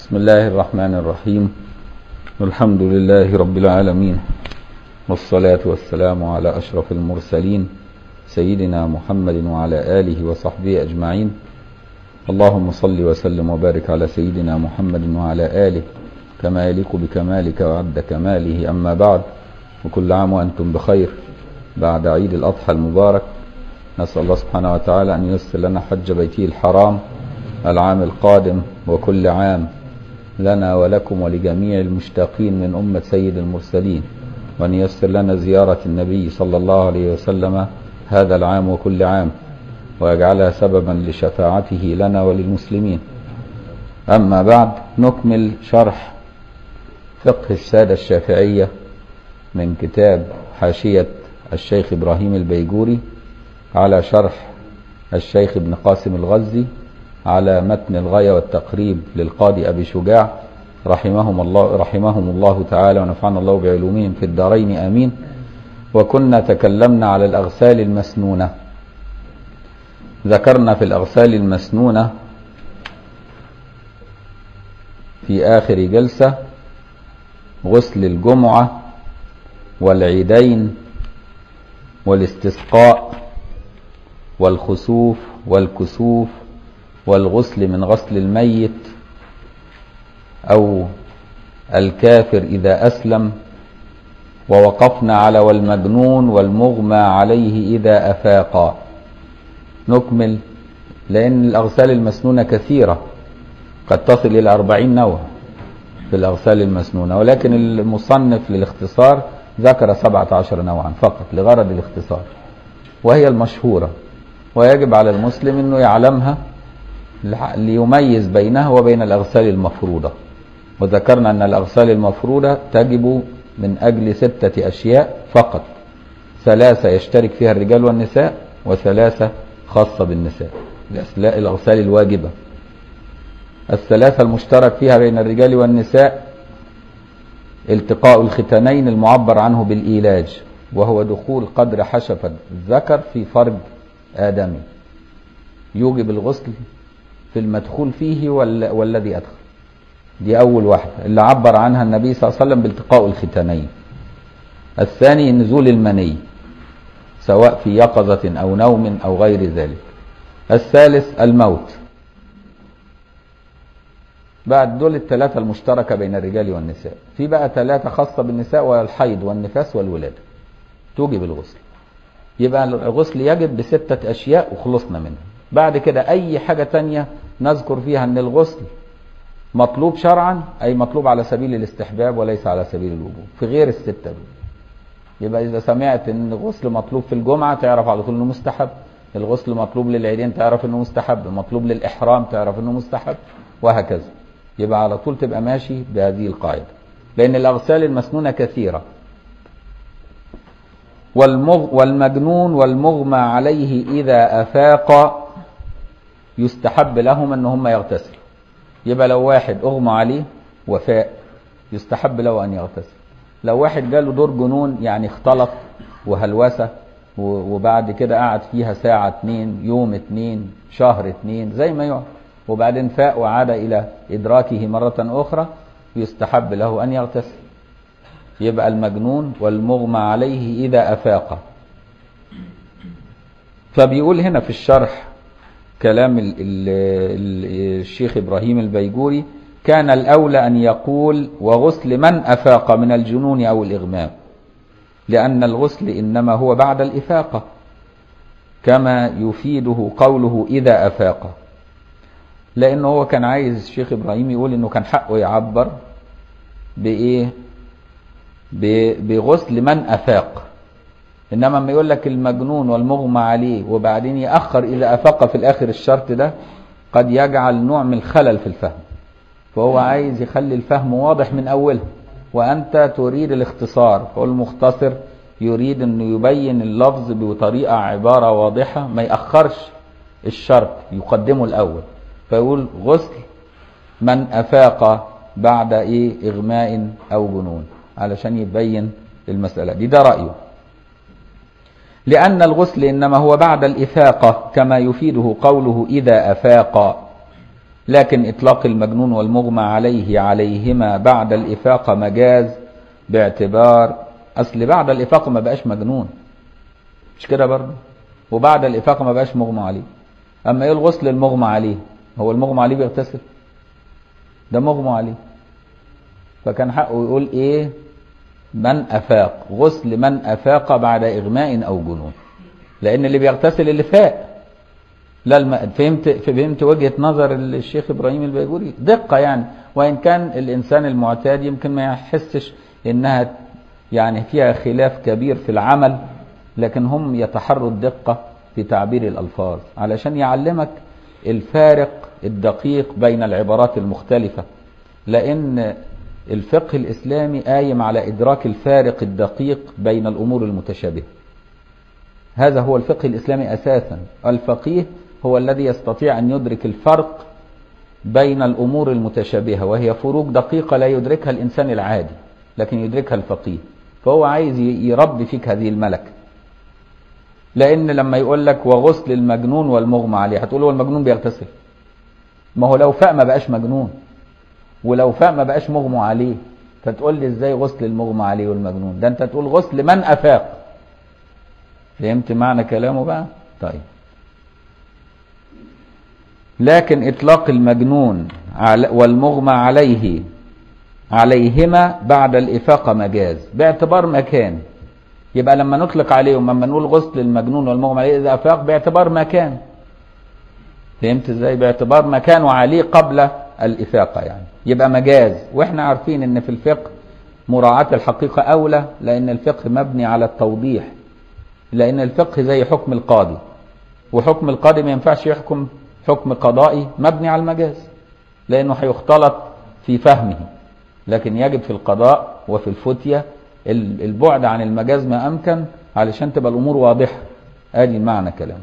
بسم الله الرحمن الرحيم الحمد لله رب العالمين والصلاة والسلام على أشرف المرسلين سيدنا محمد وعلى آله وصحبه أجمعين اللهم صل وسلم وبارك على سيدنا محمد وعلى آله كما يليق بكمالك وعد كماله أما بعد وكل عام وأنتم بخير بعد عيد الأضحى المبارك نسأل الله سبحانه وتعالى أن ييسر لنا حج بيته الحرام العام القادم وكل عام لنا ولكم ولجميع المشتاقين من أمة سيد المرسلين وأن ييسر لنا زيارة النبي صلى الله عليه وسلم هذا العام وكل عام ويجعلها سببا لشفاعته لنا وللمسلمين أما بعد نكمل شرح فقه السادة الشافعية من كتاب حاشية الشيخ إبراهيم البيجوري على شرح الشيخ ابن قاسم الغزي على متن الغاية والتقريب للقاضي أبي شجاع رحمهم الله, رحمهم الله تعالى ونفعنا الله بعلومهم في الدارين آمين وكنا تكلمنا على الأغسال المسنونة ذكرنا في الأغسال المسنونة في آخر جلسة غسل الجمعة والعيدين والاستسقاء والخسوف والكسوف والغسل من غسل الميت أو الكافر إذا أسلم ووقفنا على والمجنون والمغمى عليه إذا أفاق نكمل لأن الأغسال المسنونة كثيرة قد تصل إلى أربعين نوع في الأغسال المسنونة ولكن المصنف للاختصار ذكر سبعة عشر نوعا فقط لغرض الاختصار وهي المشهورة ويجب على المسلم أنه يعلمها ليميز بينها وبين الأغسال المفروضة وذكرنا أن الأغسال المفروضة تجب من أجل ستة أشياء فقط ثلاثة يشترك فيها الرجال والنساء وثلاثة خاصة بالنساء الأغسال الواجبة الثلاثة المشترك فيها بين الرجال والنساء التقاء الختانين المعبر عنه بالإيلاج وهو دخول قدر حشفة الذكر في فرج آدمي يوجب الغسل في المدخول فيه والذي أدخل دي أول واحدة اللي عبر عنها النبي صلى الله عليه وسلم بالتقاء الختانين الثاني نزول المني سواء في يقظة أو نوم أو غير ذلك الثالث الموت بعد دول الثلاثة المشتركة بين الرجال والنساء في بقى ثلاثة خاصة بالنساء وهي الحيض والنفاس والولادة توجب الغسل يبقى الغسل يجب بستة أشياء وخلصنا منها بعد كده أي حاجة تانية نذكر فيها أن الغسل مطلوب شرعا أي مطلوب على سبيل الاستحباب وليس على سبيل الوجوب في غير الستة دول يبقى إذا سمعت أن الغسل مطلوب في الجمعة تعرف على طول أنه مستحب الغسل مطلوب للعيدين تعرف أنه مستحب مطلوب للإحرام تعرف أنه مستحب وهكذا يبقى على طول تبقى ماشي بهذه القاعدة لأن الأغسال المسنونة كثيرة والمغ والمجنون والمغمى عليه إذا أفاق يستحب لهم أن هم يغتسلوا يبقى لو واحد أغمى عليه وفاء يستحب له أن يغتسل لو واحد جاله دور جنون يعني اختلط وهلوسة وبعد كده قعد فيها ساعة اتنين يوم اتنين شهر اتنين زي ما يقعد وبعدين فاق وعاد إلى إدراكه مرة أخرى يستحب له أن يغتسل يبقى المجنون والمغمى عليه إذا أفاق فبيقول هنا في الشرح كلام ال ال ال الشيخ إبراهيم البيجوري كان الأولى أن يقول وغسل من أفاق من الجنون أو الإغماء لأن الغسل إنما هو بعد الإفاقة كما يفيده قوله إذا أفاق لأنه هو كان عايز الشيخ إبراهيم يقول إنه كان حقه يعبر بإيه بغسل من أفاق إنما لما يقول لك المجنون والمغمى عليه وبعدين يأخر إذا أفاق في الآخر الشرط ده قد يجعل نوع من الخلل في الفهم فهو عايز يخلي الفهم واضح من أوله وأنت تريد الاختصار والمختصر يريد أنه يبين اللفظ بطريقة عبارة واضحة ما يأخرش الشرط يقدمه الأول فيقول غسل من أفاق بعد إيه إغماء أو جنون علشان يبين المسألة دي ده رأيه لأن الغسل إنما هو بعد الإفاقة كما يفيده قوله إذا أفاق لكن إطلاق المجنون والمغمى عليه عليهما بعد الإفاقة مجاز باعتبار أصل بعد الإفاقة ما بقاش مجنون مش كده برضه وبعد الإفاقة ما بقاش مغمى عليه أما إيه الغسل المغمى عليه هو المغمى عليه بيغتسل ده مغمى عليه فكان حقه يقول إيه من أفاق غسل من أفاق بعد إغماء أو جنون لأن اللي بيغتسل اللي فاق لا الم... فهمت فهمت وجهة نظر الشيخ إبراهيم البيجوري دقة يعني وإن كان الإنسان المعتاد يمكن ما يحسش إنها يعني فيها خلاف كبير في العمل لكن هم يتحروا الدقة في تعبير الألفاظ علشان يعلمك الفارق الدقيق بين العبارات المختلفة لأن الفقه الإسلامي قايم على إدراك الفارق الدقيق بين الأمور المتشابهة هذا هو الفقه الإسلامي أساسا الفقيه هو الذي يستطيع أن يدرك الفرق بين الأمور المتشابهة وهي فروق دقيقة لا يدركها الإنسان العادي لكن يدركها الفقيه فهو عايز يربي فيك هذه الملكة لأن لما يقول لك وغسل المجنون والمغمى عليه هتقول هو المجنون بيغتسل ما هو لو فاق ما بقاش مجنون ولو فاق ما بقاش مغمى عليه فتقول لي ازاي غسل المغمى عليه والمجنون ده انت تقول غسل من افاق فهمت معنى كلامه بقى طيب لكن اطلاق المجنون والمغمى عليه عليهما بعد الافاقه مجاز باعتبار مكان يبقى لما نطلق عليهم لما نقول غسل المجنون والمغمى عليه اذا افاق باعتبار مكان فهمت ازاي باعتبار مكان وعليه قبل الافاقه يعني يبقى مجاز واحنا عارفين ان في الفقه مراعاه الحقيقه اولى لان الفقه مبني على التوضيح لان الفقه زي حكم القاضي وحكم القاضي ما ينفعش يحكم حكم قضائي مبني على المجاز لانه هيختلط في فهمه لكن يجب في القضاء وفي الفتيه البعد عن المجاز ما امكن علشان تبقى الامور واضحه ادي معنى كلامه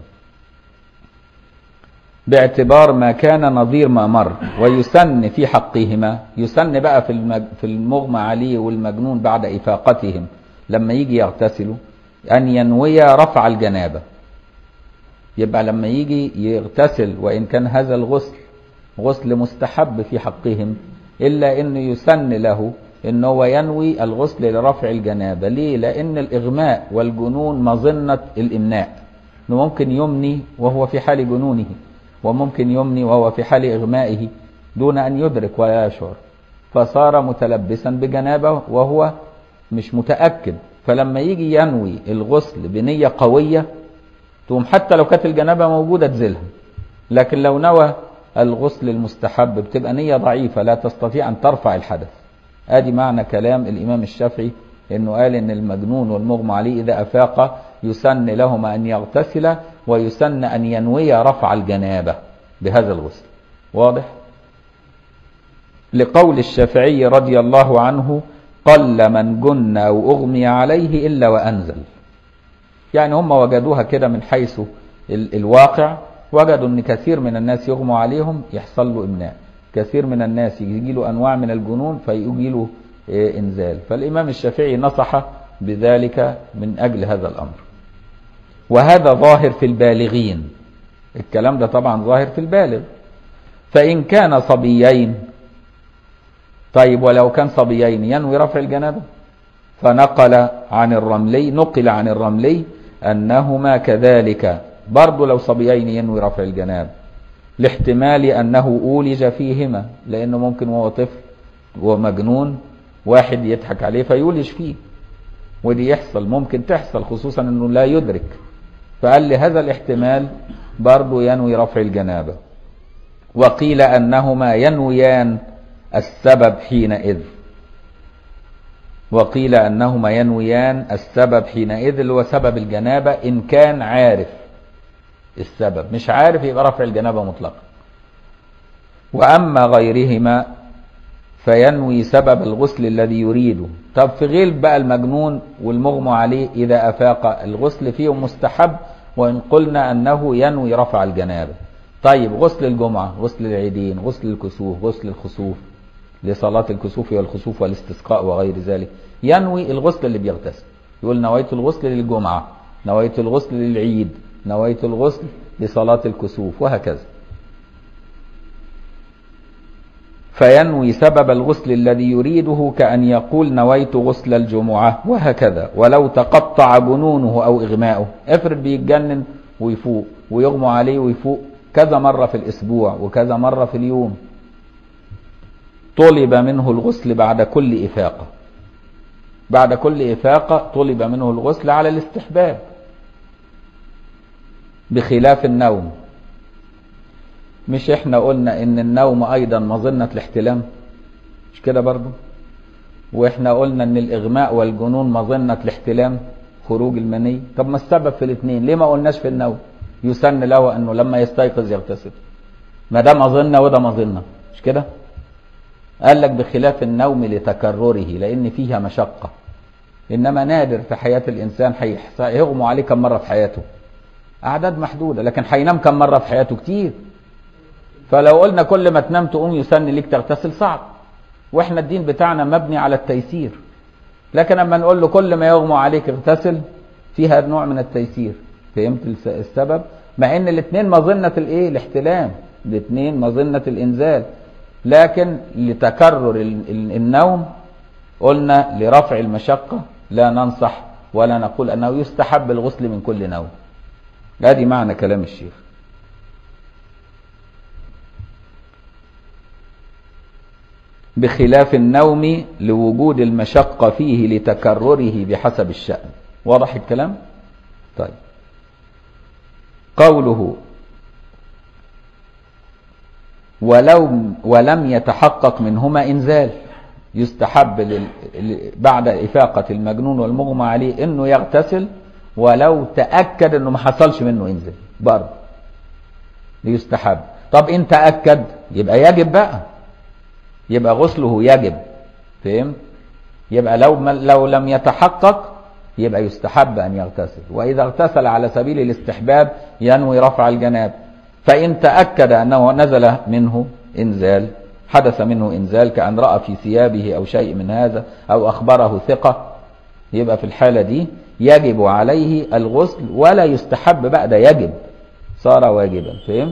باعتبار ما كان نظير ما مر ويسن في حقهما يسن بقى في المج... في المغمى عليه والمجنون بعد افاقتهم لما يجي يغتسلوا ان ينوي رفع الجنابه يبقى لما يجي يغتسل وان كان هذا الغسل غسل مستحب في حقهم الا انه يسن له ان هو ينوي الغسل لرفع الجنابه ليه لان الاغماء والجنون مظنه الامناء انه ممكن يمني وهو في حال جنونه وممكن يمني وهو في حال إغمائه دون أن يدرك ولا يشعر فصار متلبسا بجنابه وهو مش متأكد فلما يجي ينوي الغسل بنية قوية تقوم حتى لو كانت الجنابة موجودة تزيلها لكن لو نوى الغسل المستحب بتبقى نية ضعيفة لا تستطيع أن ترفع الحدث ادي معنى كلام الإمام الشافعي انه قال ان المجنون والمغمى عليه اذا افاق يسن لهما ان يغتسلا ويسن ان ينوي رفع الجنابه بهذا الغسل واضح لقول الشافعي رضي الله عنه قل من جن او اغمي عليه الا وانزل يعني هم وجدوها كده من حيث ال الواقع وجدوا ان كثير من الناس يغمى عليهم يحصل له امناء كثير من الناس يجي له انواع من الجنون فيجي له إنزال فالإمام الشافعي نصح بذلك من أجل هذا الأمر وهذا ظاهر في البالغين الكلام ده طبعا ظاهر في البالغ فإن كان صبيين طيب ولو كان صبيين ينوي رفع الجنابة فنقل عن الرملي نقل عن الرملي أنهما كذلك برضه لو صبيين ينوي رفع الجنابة لاحتمال أنه أولج فيهما لأنه ممكن وهو طفل ومجنون واحد يضحك عليه فيولج فيه ودي يحصل ممكن تحصل خصوصا انه لا يدرك فقال لي هذا الاحتمال برضه ينوي رفع الجنابه وقيل انهما ينويان السبب حينئذ وقيل انهما ينويان السبب حينئذ اللي هو سبب الجنابه ان كان عارف السبب مش عارف يبقى رفع الجنابه مطلقا واما غيرهما فينوي سبب الغسل الذي يريده طب في غير بقى المجنون والمغمى عليه إذا أفاق الغسل فيه مستحب وإن قلنا أنه ينوي رفع الجنابة طيب غسل الجمعة غسل العيدين غسل الكسوف غسل الخسوف لصلاة الكسوف والخسوف والاستسقاء وغير ذلك ينوي الغسل اللي بيغتسل يقول نويت الغسل للجمعة نويت الغسل للعيد نويت الغسل لصلاة الكسوف وهكذا فينوي سبب الغسل الذي يريده كأن يقول نويت غسل الجمعة وهكذا ولو تقطع جنونه أو إغماؤه افرض بيتجنن ويفوق ويغمى عليه ويفوق كذا مرة في الأسبوع وكذا مرة في اليوم طلب منه الغسل بعد كل إفاقة بعد كل إفاقة طلب منه الغسل على الاستحباب بخلاف النوم مش احنا قلنا ان النوم ايضا مظنة الاحتلام مش كده برضو واحنا قلنا ان الاغماء والجنون مظنة الاحتلام خروج المني طب ما السبب في الاثنين ليه ما قلناش في النوم يسن له انه لما يستيقظ يغتسل ما ده مظنة وده مظنة مش كده قال لك بخلاف النوم لتكرره لان فيها مشقة انما نادر في حياة الانسان هيغمى عليه كم مرة في حياته اعداد محدودة لكن هينام كم مرة في حياته كتير فلو قلنا كل ما تنام تقوم يسن ليك تغتسل صعب واحنا الدين بتاعنا مبني على التيسير لكن اما نقول له كل ما يغمى عليك اغتسل فيها نوع من التيسير فهمت السبب مع ان الاثنين مظنة الايه الاحتلام الاثنين مظنة الانزال لكن لتكرر النوم قلنا لرفع المشقة لا ننصح ولا نقول انه يستحب الغسل من كل نوم ادي معنى كلام الشيخ بخلاف النوم لوجود المشقة فيه لتكرره بحسب الشأن واضح الكلام طيب قوله ولو ولم يتحقق منهما إنزال يستحب لل... بعد إفاقة المجنون والمغمى عليه إنه يغتسل ولو تأكد إنه ما حصلش منه إنزال برضه يستحب طب إن تأكد يبقى يجب بقى يبقى غسله يجب فهمت يبقى لو لو لم يتحقق يبقى يستحب أن يغتسل وإذا اغتسل على سبيل الاستحباب ينوي رفع الجناب فإن تأكد أنه نزل منه إنزال حدث منه إنزال كأن رأى في ثيابه أو شيء من هذا أو أخبره ثقة يبقى في الحالة دي يجب عليه الغسل ولا يستحب بعد يجب صار واجبا فهمت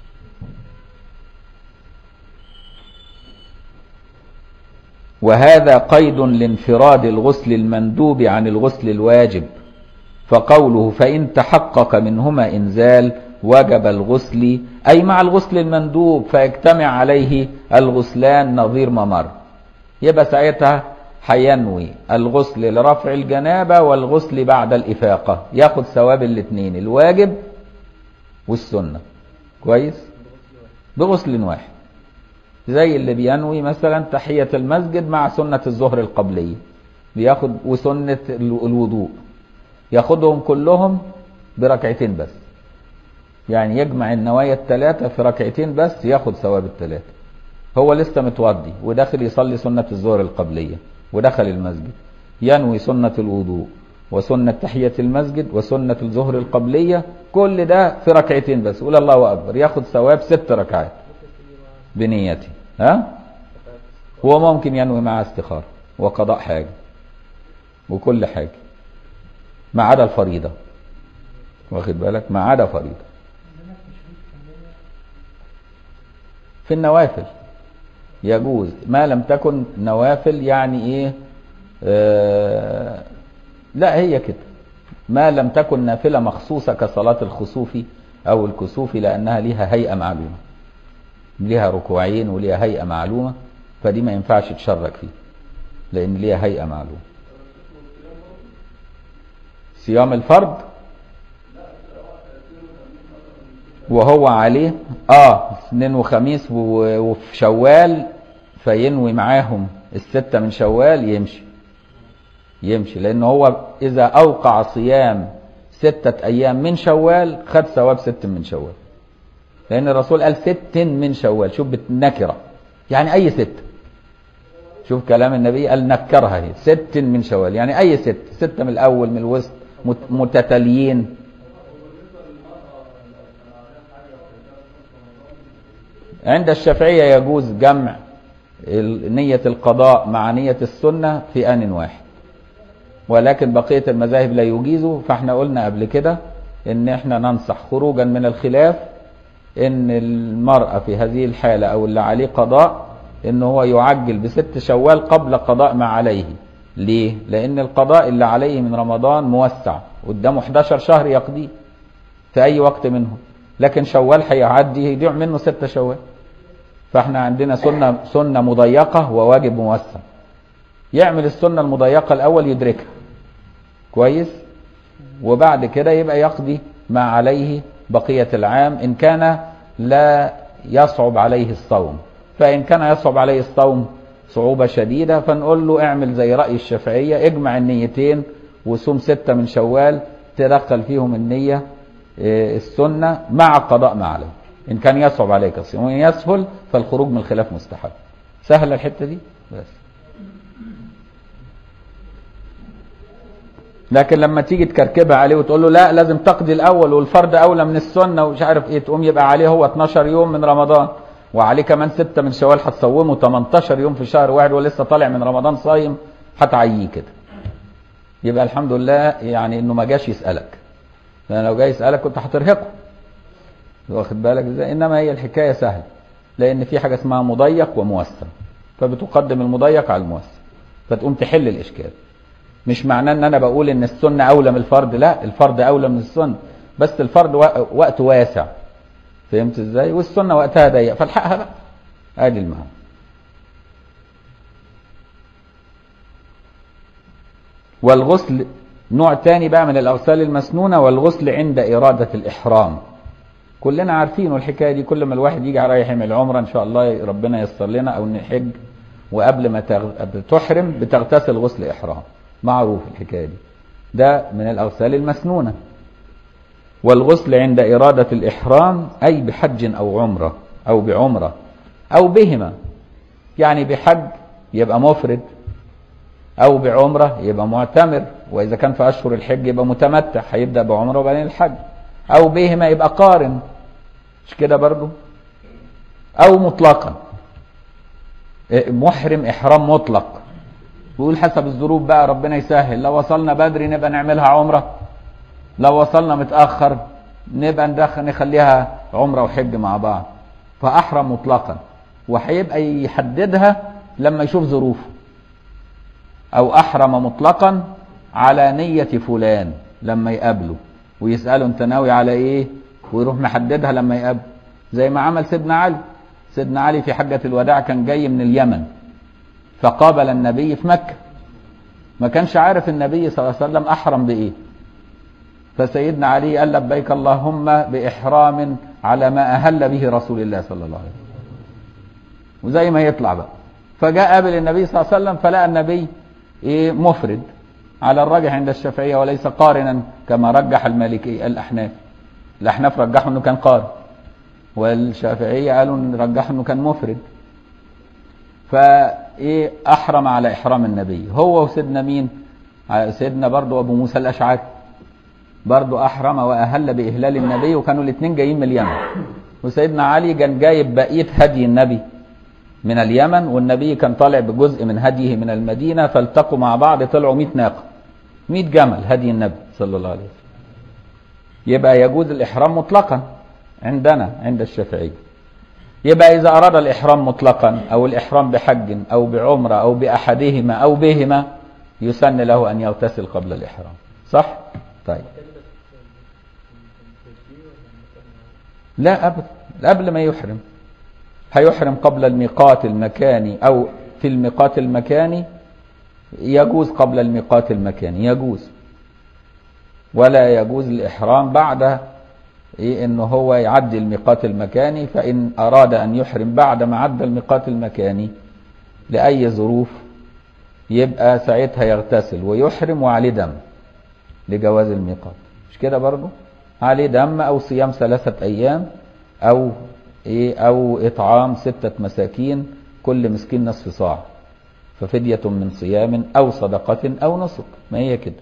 وهذا قيد لانفراد الغسل المندوب عن الغسل الواجب فقوله فإن تحقق منهما إنزال وجب الغسل أي مع الغسل المندوب فيجتمع عليه الغسلان نظير ممر يبقى ساعتها هينوي الغسل لرفع الجنابة والغسل بعد الإفاقة ياخد ثواب الاثنين الواجب والسنة كويس بغسل واحد زي اللي بينوي مثلا تحية المسجد مع سنة الظهر القبلية بياخد وسنة الوضوء ياخدهم كلهم بركعتين بس يعني يجمع النوايا الثلاثة في ركعتين بس ياخد ثواب الثلاثة هو لسه متوضي وداخل يصلي سنة الظهر القبلية ودخل المسجد ينوي سنة الوضوء وسنة تحية المسجد وسنة الظهر القبلية كل ده في ركعتين بس قول الله أكبر ياخد ثواب ست ركعات بنيته ها هو ممكن ينوي مع استخارة وقضاء حاجة وكل حاجة ما عدا الفريضة واخد بالك ما عدا فريضة في النوافل يجوز ما لم تكن نوافل يعني ايه آه لا هي كده ما لم تكن نافلة مخصوصة كصلاة الخسوف او الكسوف لانها لها هيئة معلومة ليها ركوعين وليها هيئة معلومة فدي ما ينفعش تشرك فيه لأن ليها هيئة معلومة صيام الفرض وهو عليه اه اثنين وخميس وفي شوال فينوي معاهم الستة من شوال يمشي يمشي لأن هو إذا أوقع صيام ستة أيام من شوال خد ثواب ست من شوال لأن الرسول قال ست من شوال شوف بالنكرة يعني أي ست شوف كلام النبي قال نكرها هي ست من شوال يعني أي ست ستة من الأول من الوسط متتاليين عند الشافعية يجوز جمع نية القضاء مع نية السنة في آن واحد ولكن بقية المذاهب لا يجيزوا فاحنا قلنا قبل كده ان احنا ننصح خروجا من الخلاف ان المرأة في هذه الحالة او اللي عليه قضاء ان هو يعجل بست شوال قبل قضاء ما عليه ليه لان القضاء اللي عليه من رمضان موسع قدامه 11 شهر يقضيه في اي وقت منهم لكن شوال هيعدي يضيع منه ستة شوال فاحنا عندنا سنة سنة مضيقة وواجب موسع يعمل السنة المضيقة الأول يدركها كويس وبعد كده يبقى يقضي ما عليه بقية العام إن كان لا يصعب عليه الصوم فإن كان يصعب عليه الصوم صعوبة شديدة فنقول له اعمل زي رأي الشافعية اجمع النيتين وصوم ستة من شوال تدخل فيهم النية السنة مع قضاء ما عليه إن كان يصعب عليك الصيام وإن يسهل فالخروج من الخلاف مستحب سهل الحتة دي بس لكن لما تيجي تكركبها عليه وتقول له لا لازم تقضي الأول والفرض أولى من السنة ومش عارف إيه تقوم يبقى عليه هو 12 يوم من رمضان وعليه كمان ستة من شوال هتصومه 18 يوم في شهر واحد ولسه طالع من رمضان صايم هتعييه كده يبقى الحمد لله يعني انه ما جاش يسألك لان لو جاي يسألك كنت هترهقه واخد بالك ازاي انما هي الحكايه سهله لان في حاجه اسمها مضيق وموسع فبتقدم المضيق على الموسع فتقوم تحل الاشكال مش معناه ان انا بقول ان السنه اولى من الفرض لا الفرض اولى من السنه بس الفرض وقت واسع فهمت ازاي والسنه وقتها ضيق فالحقها بقى ادي المعنى والغسل نوع تاني بقى من الاغسال المسنونه والغسل عند اراده الاحرام كلنا عارفين الحكايه دي كل ما الواحد يجي رايح يعمل عمره ان شاء الله ربنا ييسر لنا او نحج وقبل ما تحرم بتغتسل غسل احرام معروف الحكايه دي ده من الاغسال المسنونه والغسل عند اراده الاحرام اي بحج او عمره او بعمره او بهما يعني بحج يبقى مفرد او بعمره يبقى معتمر واذا كان في اشهر الحج يبقى متمتع هيبدا بعمره وبعدين الحج او بهما يبقى قارن مش كده برضو او مطلقا محرم احرام مطلق بيقول حسب الظروف بقى ربنا يسهل لو وصلنا بدري نبقى نعملها عمره لو وصلنا متاخر نبقى ندخل نخليها عمره وحج مع بعض فاحرم مطلقا وهيبقى يحددها لما يشوف ظروفه او احرم مطلقا على نيه فلان لما يقابله ويسأله انت ناوي على ايه ويروح محددها لما يقابل زي ما عمل سيدنا علي سيدنا علي في حجة الوداع كان جاي من اليمن فقابل النبي في مكة ما كانش عارف النبي صلى الله عليه وسلم أحرم بإيه فسيدنا علي قال لبيك اللهم بإحرام على ما أهل به رسول الله صلى الله عليه وسلم وزي ما يطلع بقى فجاء قابل النبي صلى الله عليه وسلم فلقى النبي إيه مفرد على الراجح عند الشافعية وليس قارنا كما رجح المالكي الأحناف الأحناف رجحوا أنه كان قارن والشافعية قالوا رجحوا أنه كان مفرد فإيه أحرم على إحرام النبي هو وسيدنا مين سيدنا برضو أبو موسى الأشعري برضو أحرم وأهل بإهلال النبي وكانوا الاثنين جايين من اليمن وسيدنا علي كان جايب بقية هدي النبي من اليمن والنبي كان طالع بجزء من هديه من المدينة فالتقوا مع بعض طلعوا 100 ناقة 100 جمل هدي النبي صلى الله عليه وسلم يبقى يجوز الإحرام مطلقا عندنا عند الشافعية يبقى إذا أراد الإحرام مطلقا أو الإحرام بحج أو بعمرة أو بأحدهما أو بهما يسن له أن يغتسل قبل الإحرام صح؟ طيب لا أبدا قبل ما يحرم هيحرم قبل الميقات المكاني أو في الميقات المكاني يجوز قبل الميقات المكاني يجوز ولا يجوز الإحرام بعد إيه إنه هو يعدي الميقات المكاني فإن أراد أن يحرم بعد ما عدى الميقات المكاني لأي ظروف يبقى ساعتها يغتسل ويحرم وعليه دم لجواز الميقات مش كده برضه عليه دم أو صيام ثلاثة أيام أو إيه أو إطعام ستة مساكين كل مسكين نصف صاع ففدية من صيام أو صدقة أو نسك ما هي كده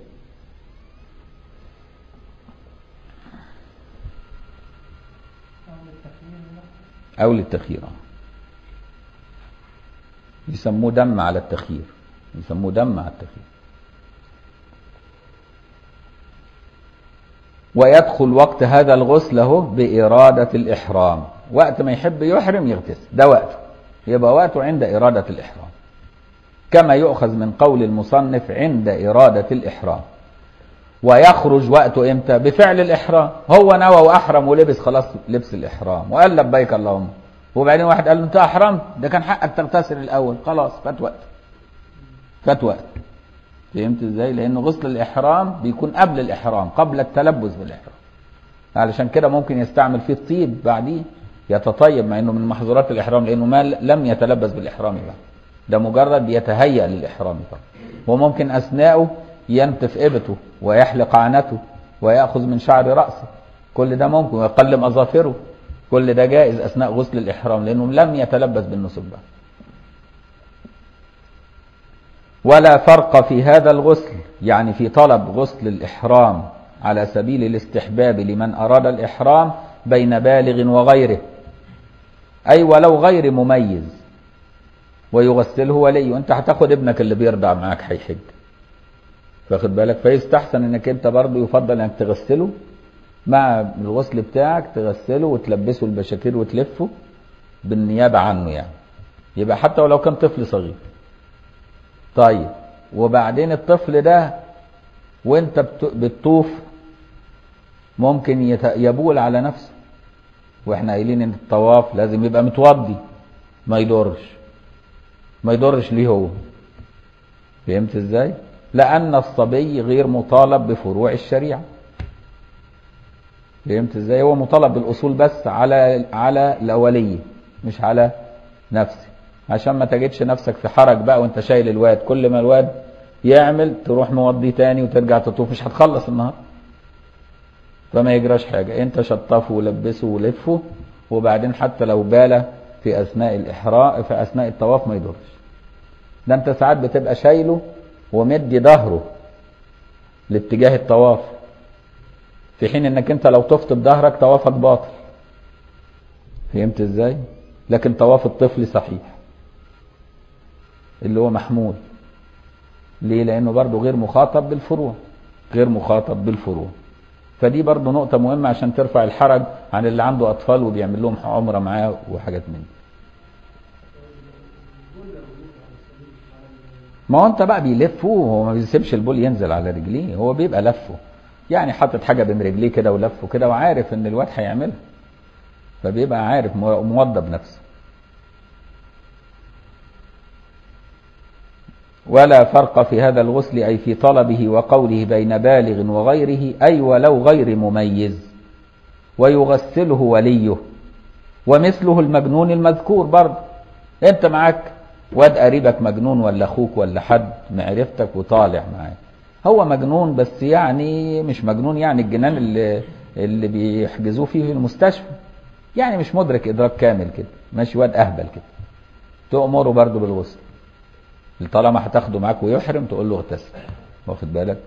أو للتخيير يسموه دم على التخيير يسموه دم على التخيير ويدخل وقت هذا الغسل اهو بإرادة الإحرام وقت ما يحب يحرم يغتسل ده وقته يبقى وقته عند إرادة الإحرام كما يؤخذ من قول المصنف عند إرادة الإحرام ويخرج وقته امتى بفعل الإحرام هو نوى وأحرم ولبس خلاص لبس الإحرام وقال لبيك اللهم وبعدين واحد قال له انت أحرمت ده كان حقك تغتسل الأول خلاص فات وقت فات وقت فهمت ازاي لأن غسل الإحرام بيكون قبل الإحرام قبل التلبس بالإحرام علشان كده ممكن يستعمل فيه الطيب بعديه يتطيب مع انه من محظورات الاحرام لانه ما لم يتلبس بالاحرام بعد ده مجرد يتهيأ للاحرام فقط وممكن اثناءه ينتف ابته ويحلق عنته وياخذ من شعر راسه كل ده ممكن ويقلم اظافره كل ده جائز اثناء غسل الاحرام لانه لم يتلبس بالنسك بعد ولا فرق في هذا الغسل يعني في طلب غسل الاحرام على سبيل الاستحباب لمن اراد الاحرام بين بالغ وغيره أي ولو غير مميز ويغسله ولي وانت هتاخد ابنك اللي بيرضع معاك هيحج واخد بالك فيستحسن انك انت برضه يفضل انك تغسله مع الغسل بتاعك تغسله وتلبسه البشاكير وتلفه بالنيابة عنه يعني يبقى حتى ولو كان طفل صغير طيب وبعدين الطفل ده وانت بتطوف ممكن يبول على نفسه واحنا قايلين ان الطواف لازم يبقى متوضي ما يضرش ما يضرش ليه هو فهمت ازاي لان الصبي غير مطالب بفروع الشريعه فهمت ازاي هو مطالب بالاصول بس على على الاوليه مش على نفسه عشان ما تجدش نفسك في حرج بقى وانت شايل الواد كل ما الواد يعمل تروح موضي تاني وترجع تطوف مش هتخلص النهار فما يجراش حاجة انت شطفه ولبسه ولفه وبعدين حتى لو بال في اثناء الاحراء في اثناء الطواف ما يضرش ده انت ساعات بتبقى شايله ومدي ظهره لاتجاه الطواف في حين انك انت لو طفت بظهرك طوافك باطل فهمت ازاي لكن طواف الطفل صحيح اللي هو محمول ليه لانه برضه غير مخاطب بالفروع غير مخاطب بالفروع فدي برضه نقطة مهمة عشان ترفع الحرج عن اللي عنده أطفال وبيعمل لهم عمرة معاه وحاجات من دي. ما هو أنت بقى بيلفه هو ما بيسيبش البول ينزل على رجليه هو بيبقى لفه يعني حاطط حاجة بين رجليه كده ولفه كده وعارف إن الواد هيعملها فبيبقى عارف موضب نفسه ولا فرق في هذا الغسل أي في طلبه وقوله بين بالغ وغيره أي ولو غير مميز ويغسله وليه ومثله المجنون المذكور برضه انت معاك واد قريبك مجنون ولا اخوك ولا حد معرفتك وطالع معاه هو مجنون بس يعني مش مجنون يعني الجنان اللي اللي بيحجزوه فيه في المستشفى يعني مش مدرك ادراك كامل كده ماشي واد اهبل كده تأمره برضه بالغسل طالما هتاخده معاك ويحرم تقول له اغتسل واخد بالك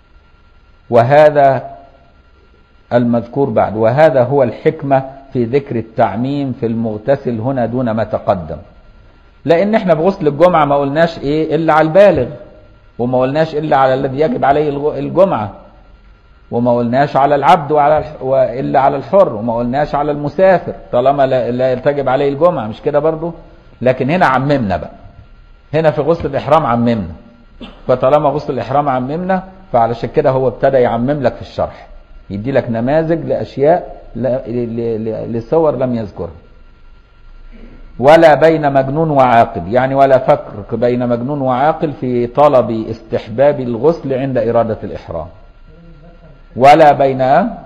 وهذا المذكور بعد وهذا هو الحكمة في ذكر التعميم في المغتسل هنا دون ما تقدم لان احنا في غسل الجمعة ما قلناش ايه الا على البالغ وما قلناش الا على الذي يجب عليه الجمعة وما قلناش على العبد وعلى الا على الحر وما قلناش على المسافر طالما لا, لا تجب عليه الجمعة مش كده برضو لكن هنا عممنا بقى هنا في غسل الإحرام عممنا فطالما غسل الإحرام عممنا فعلشان كده هو ابتدى يعمم لك في الشرح يدي لك نماذج لأشياء لصور لم يذكرها ولا بين مجنون وعاقل يعني ولا فرق بين مجنون وعاقل في طلب استحباب الغسل عند إرادة الإحرام ولا بين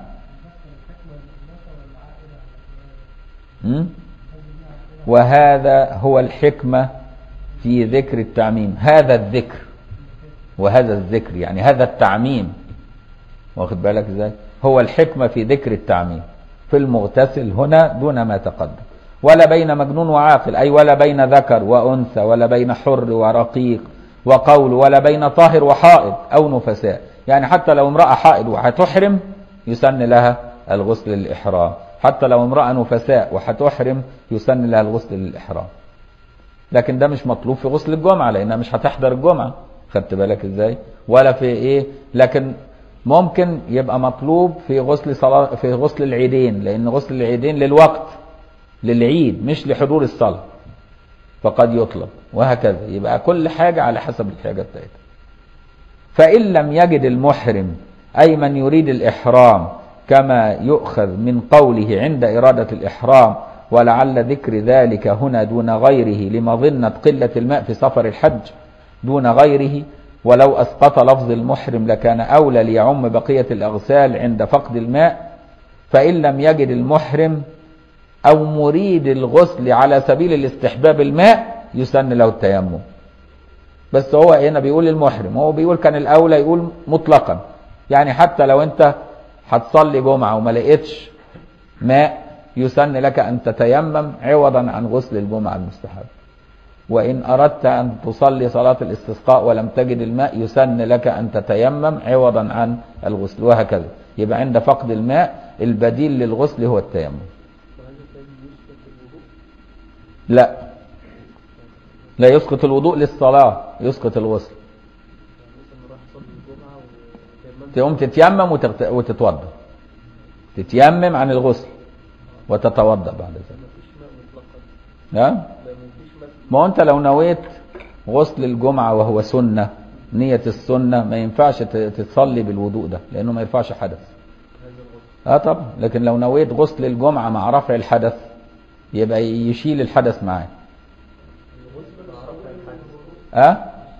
وهذا هو الحكمة في ذكر التعميم هذا الذكر وهذا الذكر يعني هذا التعميم واخد بالك ازاي هو الحكمة في ذكر التعميم في المغتسل هنا دون ما تقدم ولا بين مجنون وعاقل أي ولا بين ذكر وأنثى ولا بين حر ورقيق وقول ولا بين طاهر وحائض أو نفساء يعني حتى لو امرأة حائض وهتحرم يسن لها الغسل للإحرام حتى لو امرأة نفساء وهتحرم يسن لها الغسل للإحرام لكن ده مش مطلوب في غسل الجمعة لأنها مش هتحضر الجمعة خدت بالك ازاي ولا في ايه لكن ممكن يبقى مطلوب في غسل صلاة في غسل العيدين لأن غسل العيدين للوقت للعيد مش لحضور الصلاة فقد يطلب وهكذا يبقى كل حاجة على حسب الحاجة بتاعتها فإن لم يجد المحرم أي من يريد الإحرام كما يؤخذ من قوله عند إرادة الإحرام ولعل ذكر ذلك هنا دون غيره لمظنة قلة الماء في سفر الحج دون غيره ولو أسقط لفظ المحرم لكان أولى ليعم بقية الأغسال عند فقد الماء فإن لم يجد المحرم أو مريد الغسل على سبيل الاستحباب الماء يسن له التيمم بس هو هنا بيقول المحرم هو بيقول كان الأولى يقول مطلقا يعني حتى لو أنت هتصلي جمعة وما لقيتش ماء يسن لك أن تتيمم عوضا عن غسل الجمعة المستحب وإن أردت أن تصلي صلاة الاستسقاء ولم تجد الماء يسن لك أن تتيمم عوضا عن الغسل وهكذا يبقى عند فقد الماء البديل للغسل هو التيمم لا لا يسقط الوضوء للصلاة يسقط الغسل تقوم تتيمم وتغت... وتتوضا تتيمم عن الغسل وتتوضا بعد ذلك ها ما هو انت لو نويت غسل الجمعة وهو سنة نية السنة ما ينفعش تصلي بالوضوء ده لأنه ما يرفعش حدث اه طبعا لكن لو نويت غسل الجمعة مع رفع الحدث يبقى يشيل الحدث معاه اه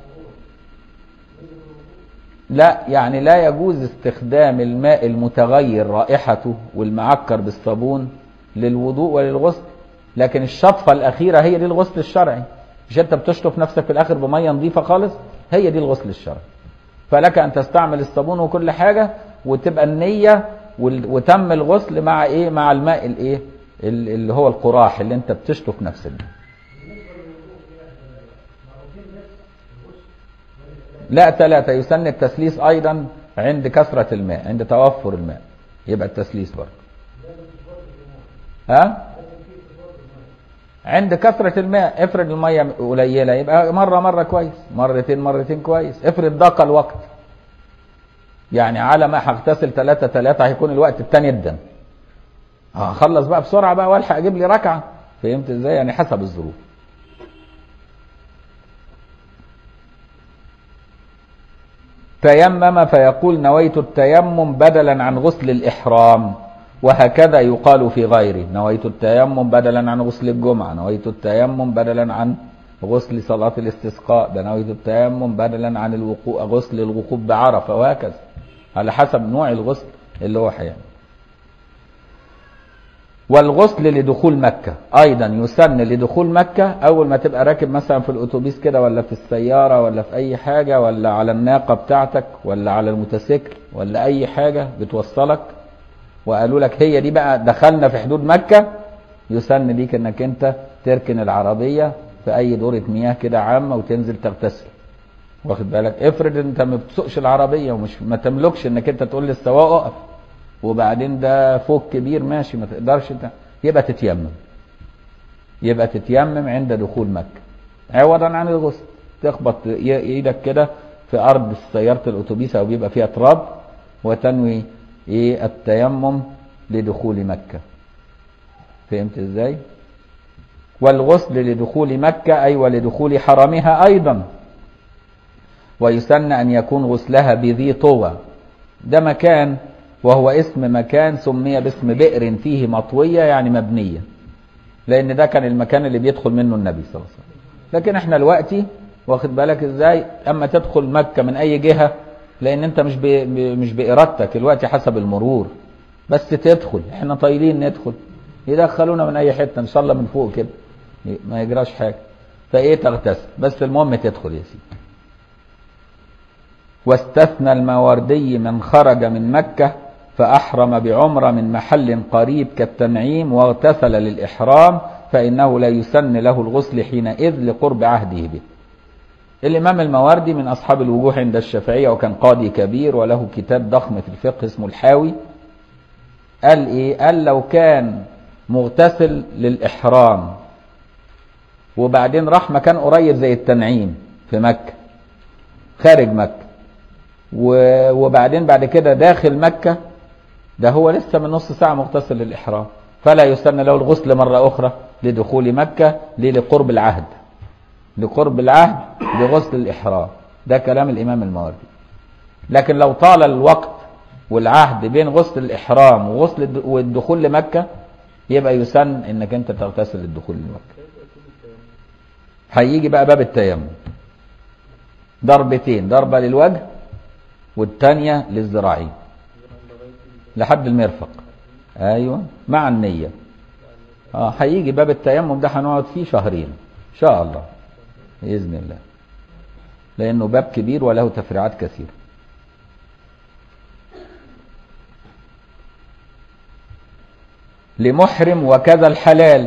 لا يعني لا يجوز استخدام الماء المتغير رائحته والمعكر بالصابون للوضوء وللغسل لكن الشطفة الأخيرة هي دي الغسل الشرعي مش أنت بتشطف نفسك في الآخر بمية نظيفة خالص هي دي الغسل الشرعي فلك أن تستعمل الصابون وكل حاجة وتبقى النية وتم الغسل مع إيه مع الماء الإيه اللي هو القراح اللي أنت بتشطف نفسك بيه لا ثلاثة يسن التسليس أيضا عند كثرة الماء عند توفر الماء يبقى التسليس برضه ها عند كثرة الماء افرض المية قليلة يبقى مرة مرة كويس مرتين مرتين كويس افرض ضاق الوقت يعني على ما هغتسل ثلاثة ثلاثة هيكون الوقت التاني الدم هخلص بقى بسرعة بقى والحق اجيب لي ركعة فهمت ازاي يعني حسب الظروف تيمم فيقول نويت التيمم بدلا عن غسل الإحرام وهكذا يقال في غيره نويت التيمم بدلا عن غسل الجمعة نويت التيمم بدلا عن غسل صلاة الاستسقاء ده نويت التيمم بدلا عن الوقوع غسل الوقوف بعرفة وهكذا على حسب نوع الغسل اللي هو هيعمل والغسل لدخول مكة أيضا يسن لدخول مكة أول ما تبقى راكب مثلا في الأتوبيس كده ولا في السيارة ولا في أي حاجة ولا على الناقة بتاعتك ولا على الموتوسيكل ولا أي حاجة بتوصلك وقالوا لك هي دي بقى دخلنا في حدود مكة يسن ليك انك انت تركن العربية في اي دورة مياه كده عامة وتنزل تغتسل واخد بالك افرض انت ما بتسوقش العربية ومش ما تملكش انك انت تقول للسواق اقف وبعدين ده فوق كبير ماشي ما تقدرش انت يبقى تتيمم يبقى تتيمم عند دخول مكة عوضا عن الغسل تخبط ايدك كده في ارض سيارة الاتوبيس او بيبقى فيها تراب وتنوي ايه التيمم لدخول مكة فهمت ازاي والغسل لدخول مكة اي ولدخول حرمها ايضا ويسن ان يكون غسلها بذي طوى ده مكان وهو اسم مكان سمي باسم بئر فيه مطوية يعني مبنية لان ده كان المكان اللي بيدخل منه النبي صلى الله عليه وسلم لكن احنا دلوقتي واخد بالك ازاي اما تدخل مكة من اي جهة لان انت مش ب... مش بارادتك الوقت حسب المرور بس تدخل احنا طايلين ندخل يدخلونا من اي حته ان شاء الله من فوق كده ما يجراش حاجه فايه تغتسل بس المهم تدخل يا سيدي واستثنى الماوردي من خرج من مكة فأحرم بعمرة من محل قريب كالتنعيم واغتسل للإحرام فإنه لا يسن له الغسل حينئذ لقرب عهده به الإمام المواردي من أصحاب الوجوه عند الشافعية وكان قاضي كبير وله كتاب ضخم في الفقه اسمه الحاوي قال إيه قال لو كان مغتسل للإحرام وبعدين راح مكان قريب زي التنعيم في مكة خارج مكة وبعدين بعد كده داخل مكة ده هو لسه من نص ساعة مغتسل للإحرام فلا يسن له الغسل مرة أخرى لدخول مكة ليه لقرب العهد لقرب العهد بغسل الإحرام ده كلام الإمام الماوردي لكن لو طال الوقت والعهد بين غسل الإحرام وغسل الد- والدخول لمكة يبقى يسن انك انت تغتسل للدخول لمكة هيجي بقى باب التيمم ضربتين ضربة للوجه والتانية للذراعين لحد المرفق ايوه مع النية اه هيجي باب التيمم ده هنقعد فيه شهرين ان شاء الله باذن الله لانه باب كبير وله تفريعات كثيره لمحرم وكذا الحلال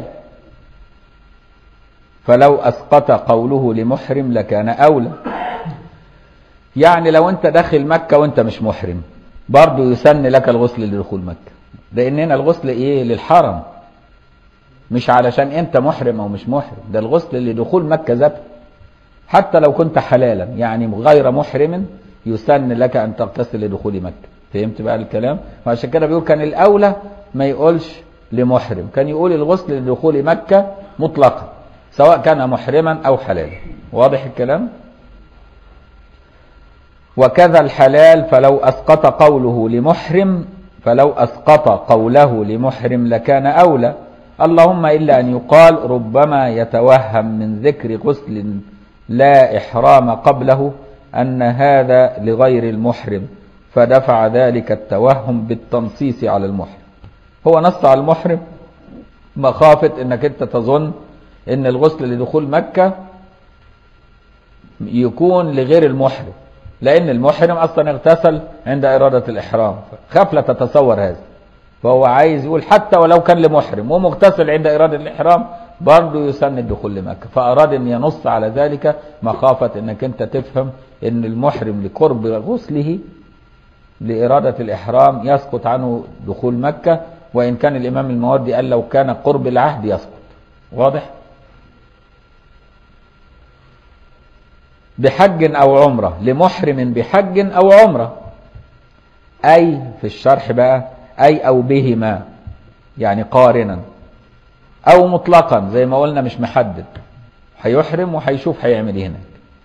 فلو أسقط قوله لمحرم لكان أولى يعني لو أنت داخل مكة وأنت مش محرم برضه يسن لك الغسل لدخول مكة لأن هنا الغسل إيه للحرم مش علشان أنت محرم أو مش محرم ده الغسل لدخول مكة ذاته حتى لو كنت حلالا يعني غير محرم يسن لك أن تغتسل لدخول مكة فهمت بقى الكلام وعشان كده بيقول كان الأولى ما يقولش لمحرم كان يقول الغسل لدخول مكة مطلقا سواء كان محرما أو حلالا واضح الكلام وكذا الحلال فلو أسقط قوله لمحرم فلو أسقط قوله لمحرم لكان أولى اللهم إلا أن يقال ربما يتوهم من ذكر غسل لا إحرام قبله أن هذا لغير المحرم فدفع ذلك التوهم بالتنصيص على المحرم هو نص على المحرم مخافة انك انت تظن ان الغسل لدخول مكة يكون لغير المحرم لان المحرم اصلا اغتسل عند ارادة الاحرام خاف لا تتصور هذا فهو عايز يقول حتى ولو كان لمحرم ومغتسل عند ارادة الاحرام برضه يسن الدخول لمكة فاراد ان ينص على ذلك مخافة انك انت تفهم ان المحرم لقرب غسله لإرادة الإحرام يسقط عنه دخول مكة وإن كان الإمام الماوردي قال لو كان قرب العهد يسقط واضح بحج أو عمرة لمحرم بحج أو عمرة أي في الشرح بقى أي أو بهما يعني قارنا أو مطلقا زي ما قلنا مش محدد هيحرم وهيشوف هيعمل ايه هناك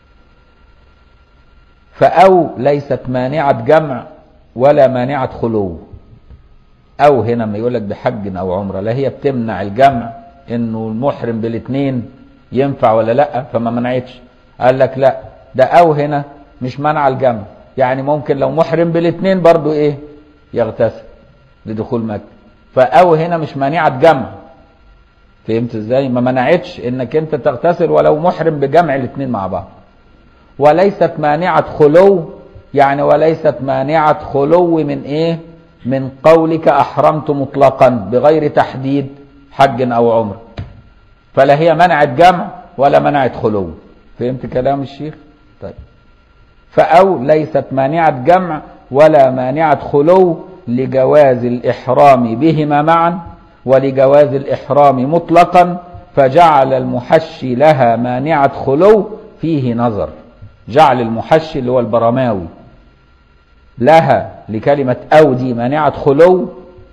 فأو ليست مانعة جمع ولا مانعة خلو أو هنا ما يقول لك بحج أو عمرة لا هي بتمنع الجمع إنه المحرم بالاثنين ينفع ولا لأ فما منعتش قال لك لا ده أو هنا مش منع الجمع يعني ممكن لو محرم بالاثنين برضو إيه يغتسل لدخول مكة فأو هنا مش مانعة جمع فهمت ازاي ما منعتش انك انت تغتسل ولو محرم بجمع الاثنين مع بعض وليست مانعة خلو يعني وليست مانعة خلو من ايه من قولك احرمت مطلقا بغير تحديد حج او عمر فلا هي منعت جمع ولا منعت خلو فهمت كلام الشيخ طيب فأو ليست مانعة جمع ولا مانعة خلو لجواز الإحرام بهما معا ولجواز الإحرام مطلقا فجعل المحشي لها مانعة خلو فيه نظر جعل المحشي اللي هو البرماوي لها لكلمة أو دي مانعة خلو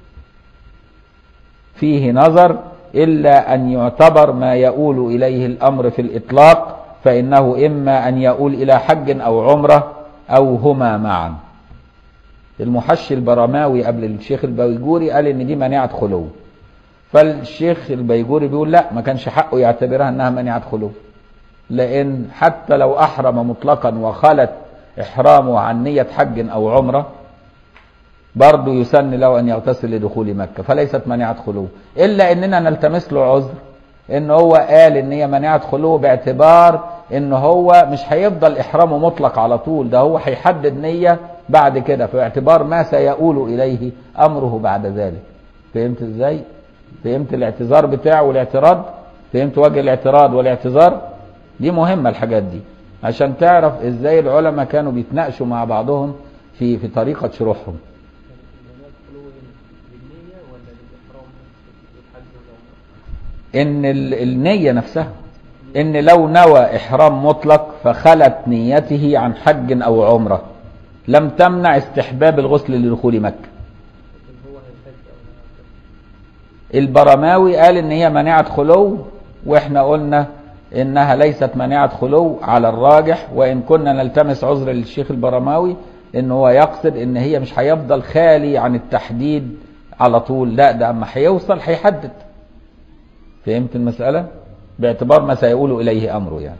فيه نظر إلا أن يعتبر ما يؤول إليه الأمر في الإطلاق فإنه إما أن يؤول إلى حج أو عمرة أو هما معا المحشي البرماوي قبل الشيخ البيجوري قال إن دي مانعة خلو فالشيخ البيجوري بيقول لا ما كانش حقه يعتبرها انها مانعة خلو لان حتى لو احرم مطلقا وخلت احرامه عن نية حج او عمرة برضه يسن له ان يغتسل لدخول مكة فليست مانعة خلو الا اننا نلتمس له عذر ان هو قال ان هي مانعة خلو باعتبار ان هو مش هيفضل احرامه مطلق على طول ده هو هيحدد نية بعد كده في اعتبار ما سيؤول اليه امره بعد ذلك فهمت ازاي فهمت الاعتذار بتاعه والاعتراض فهمت وجه الاعتراض والاعتذار دي مهمة الحاجات دي عشان تعرف ازاي العلماء كانوا بيتناقشوا مع بعضهم في في طريقة شروحهم ان ال- النية نفسها ان لو نوى احرام مطلق فخلت نيته عن حج او عمرة لم تمنع استحباب الغسل لدخول مكة البرماوي قال ان هي مناعة خلو واحنا قلنا إنها ليست مانعة خلو على الراجح وإن كنا نلتمس عذر للشيخ البرماوي إن هو يقصد إن هي مش هيفضل خالي عن التحديد على طول لا ده أما هيوصل هيحدد فهمت المسألة؟ باعتبار ما سيقول إليه أمره يعني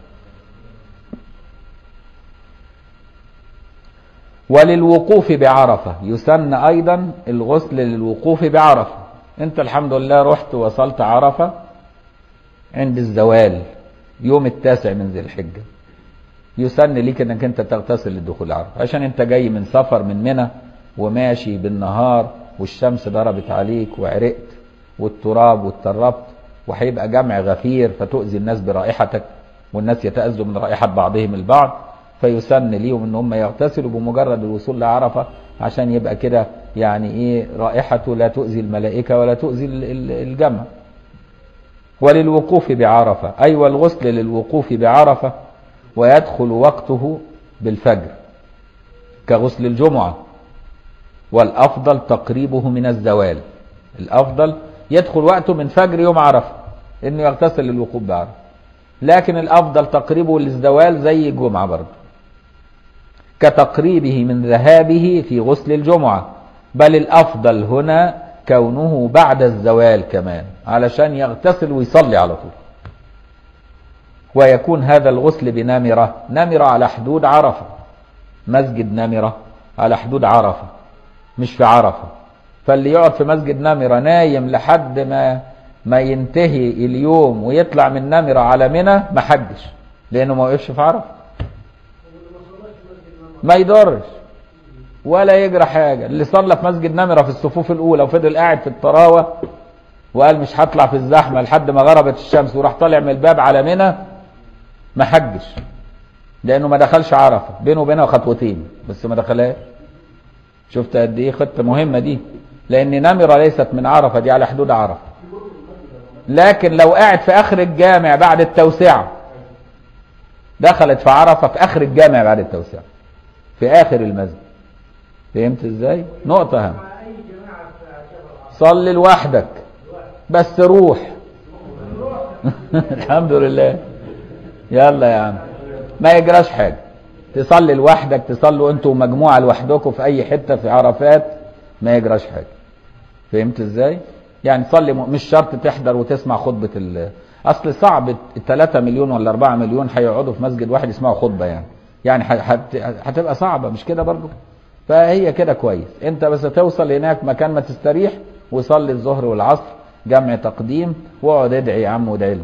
وللوقوف بعرفة يسن أيضا الغسل للوقوف بعرفة أنت الحمد لله رحت وصلت عرفة عند الزوال يوم التاسع من ذي الحجة يسن ليك انك انت تغتسل للدخول عرفة عشان انت جاي من سفر من منى وماشي بالنهار والشمس ضربت عليك وعرقت والتراب واتربت وهيبقى جمع غفير فتؤذي الناس برائحتك والناس يتأذوا من رائحة بعضهم البعض فيسن ليهم ان هم يغتسلوا بمجرد الوصول لعرفة عشان يبقى كده يعني ايه رائحته لا تؤذي الملائكة ولا تؤذي الجمع وللوقوف بعرفة أي أيوة والغسل للوقوف بعرفة ويدخل وقته بالفجر كغسل الجمعة والأفضل تقريبه من الزوال الأفضل يدخل وقته من فجر يوم عرفة إنه يغتسل للوقوف بعرفة لكن الأفضل تقريبه للزوال زي الجمعة برضه كتقريبه من ذهابه في غسل الجمعة بل الأفضل هنا كونه بعد الزوال كمان علشان يغتسل ويصلي على طول ويكون هذا الغسل بنمرة نمرة على حدود عرفة مسجد نمرة على حدود عرفة مش في عرفة فاللي يقعد في مسجد نمرة نايم لحد ما ما ينتهي اليوم ويطلع من نمرة على منى ما حجش لأنه ما وقفش في عرفة ما يضرش ولا يجرى حاجة اللي صلى في مسجد نمرة في الصفوف الأولى وفضل قاعد في الطراوة وقال مش هطلع في الزحمة لحد ما غربت الشمس وراح طالع من الباب على منى ما حجش لأنه ما دخلش عرفة بينه وبينها خطوتين بس ما دخلهاش شفت قد إيه خطة مهمة دي لأن نمرة ليست من عرفة دي على حدود عرفة لكن لو قاعد في آخر الجامع بعد التوسعة دخلت في عرفة في آخر الجامع بعد التوسعة في آخر المسجد فهمت ازاي نقطة هام صلي لوحدك بس روح الحمد لله يلا يا عم ما يجراش حاجة تصلي لوحدك تصلوا انتوا مجموعة لوحدكم في اي حتة في عرفات ما يجراش حاجة فهمت ازاي يعني صلي م... مش شرط تحضر وتسمع خطبة ال... اصل صعب 3 مليون ولا 4 مليون هيقعدوا في مسجد واحد يسمعوا خطبة يعني يعني هت... هتبقى صعبة مش كده برضو فهي كده كويس انت بس توصل هناك مكان ما تستريح وصلي الظهر والعصر جمع تقديم واقعد ادعي يا عم وادعي له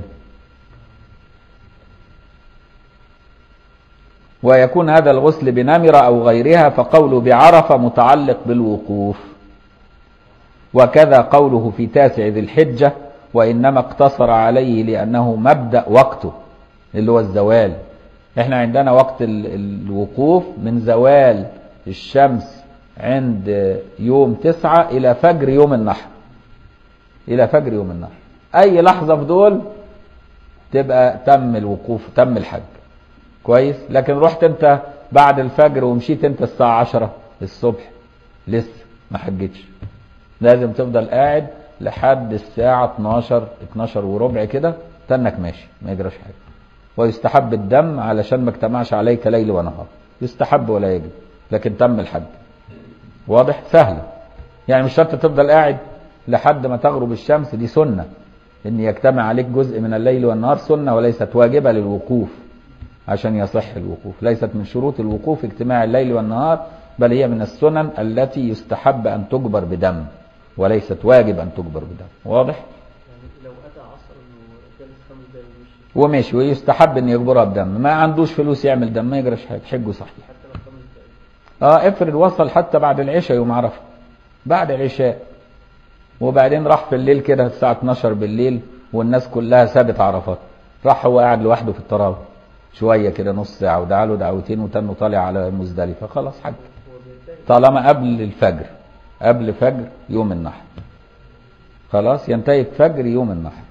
ويكون هذا الغسل بنمرة أو غيرها فقوله بعرفة متعلق بالوقوف وكذا قوله في تاسع ذي الحجة وإنما اقتصر عليه لأنه مبدأ وقته اللي هو الزوال احنا عندنا وقت الوقوف من زوال الشمس عند يوم تسعة إلى فجر يوم النحر إلى فجر يوم النحر أي لحظة في دول تبقى تم الوقوف تم الحج كويس لكن رحت أنت بعد الفجر ومشيت أنت الساعة عشرة الصبح لسه ما حجتش لازم تفضل قاعد لحد الساعة 12 12 وربع كده تنك ماشي ما يجراش حاجة ويستحب الدم علشان ما اجتمعش عليك ليل ونهار يستحب ولا يجب لكن تم الحج واضح سهلة يعني مش شرط تفضل قاعد لحد ما تغرب الشمس دي سنة ان يجتمع عليك جزء من الليل والنهار سنة وليست واجبة للوقوف عشان يصح الوقوف ليست من شروط الوقوف اجتماع الليل والنهار بل هي من السنن التي يستحب أن تجبر بدم وليست واجب أن تجبر بدم واضح لو اتى عصر انه جالس خمس دقايق ومشي ومشي ويستحب ان يجبرها بدم ما عندوش فلوس يعمل دم ما يجراش حاجه حجه صحيح حتى لو خمس دقايق اه افرض وصل حتى بعد العشاء يوم عرفه بعد العشاء وبعدين راح في الليل كده الساعه 12 بالليل والناس كلها سابت عرفات راح هو قاعد لوحده في التراويح شويه كده نص ساعه ودعا له دعوتين وتنه طالع على مزدلفه خلاص حج هو بينتهي طالما قبل الفجر قبل فجر يوم النحر خلاص ينتهي فجر يوم النحر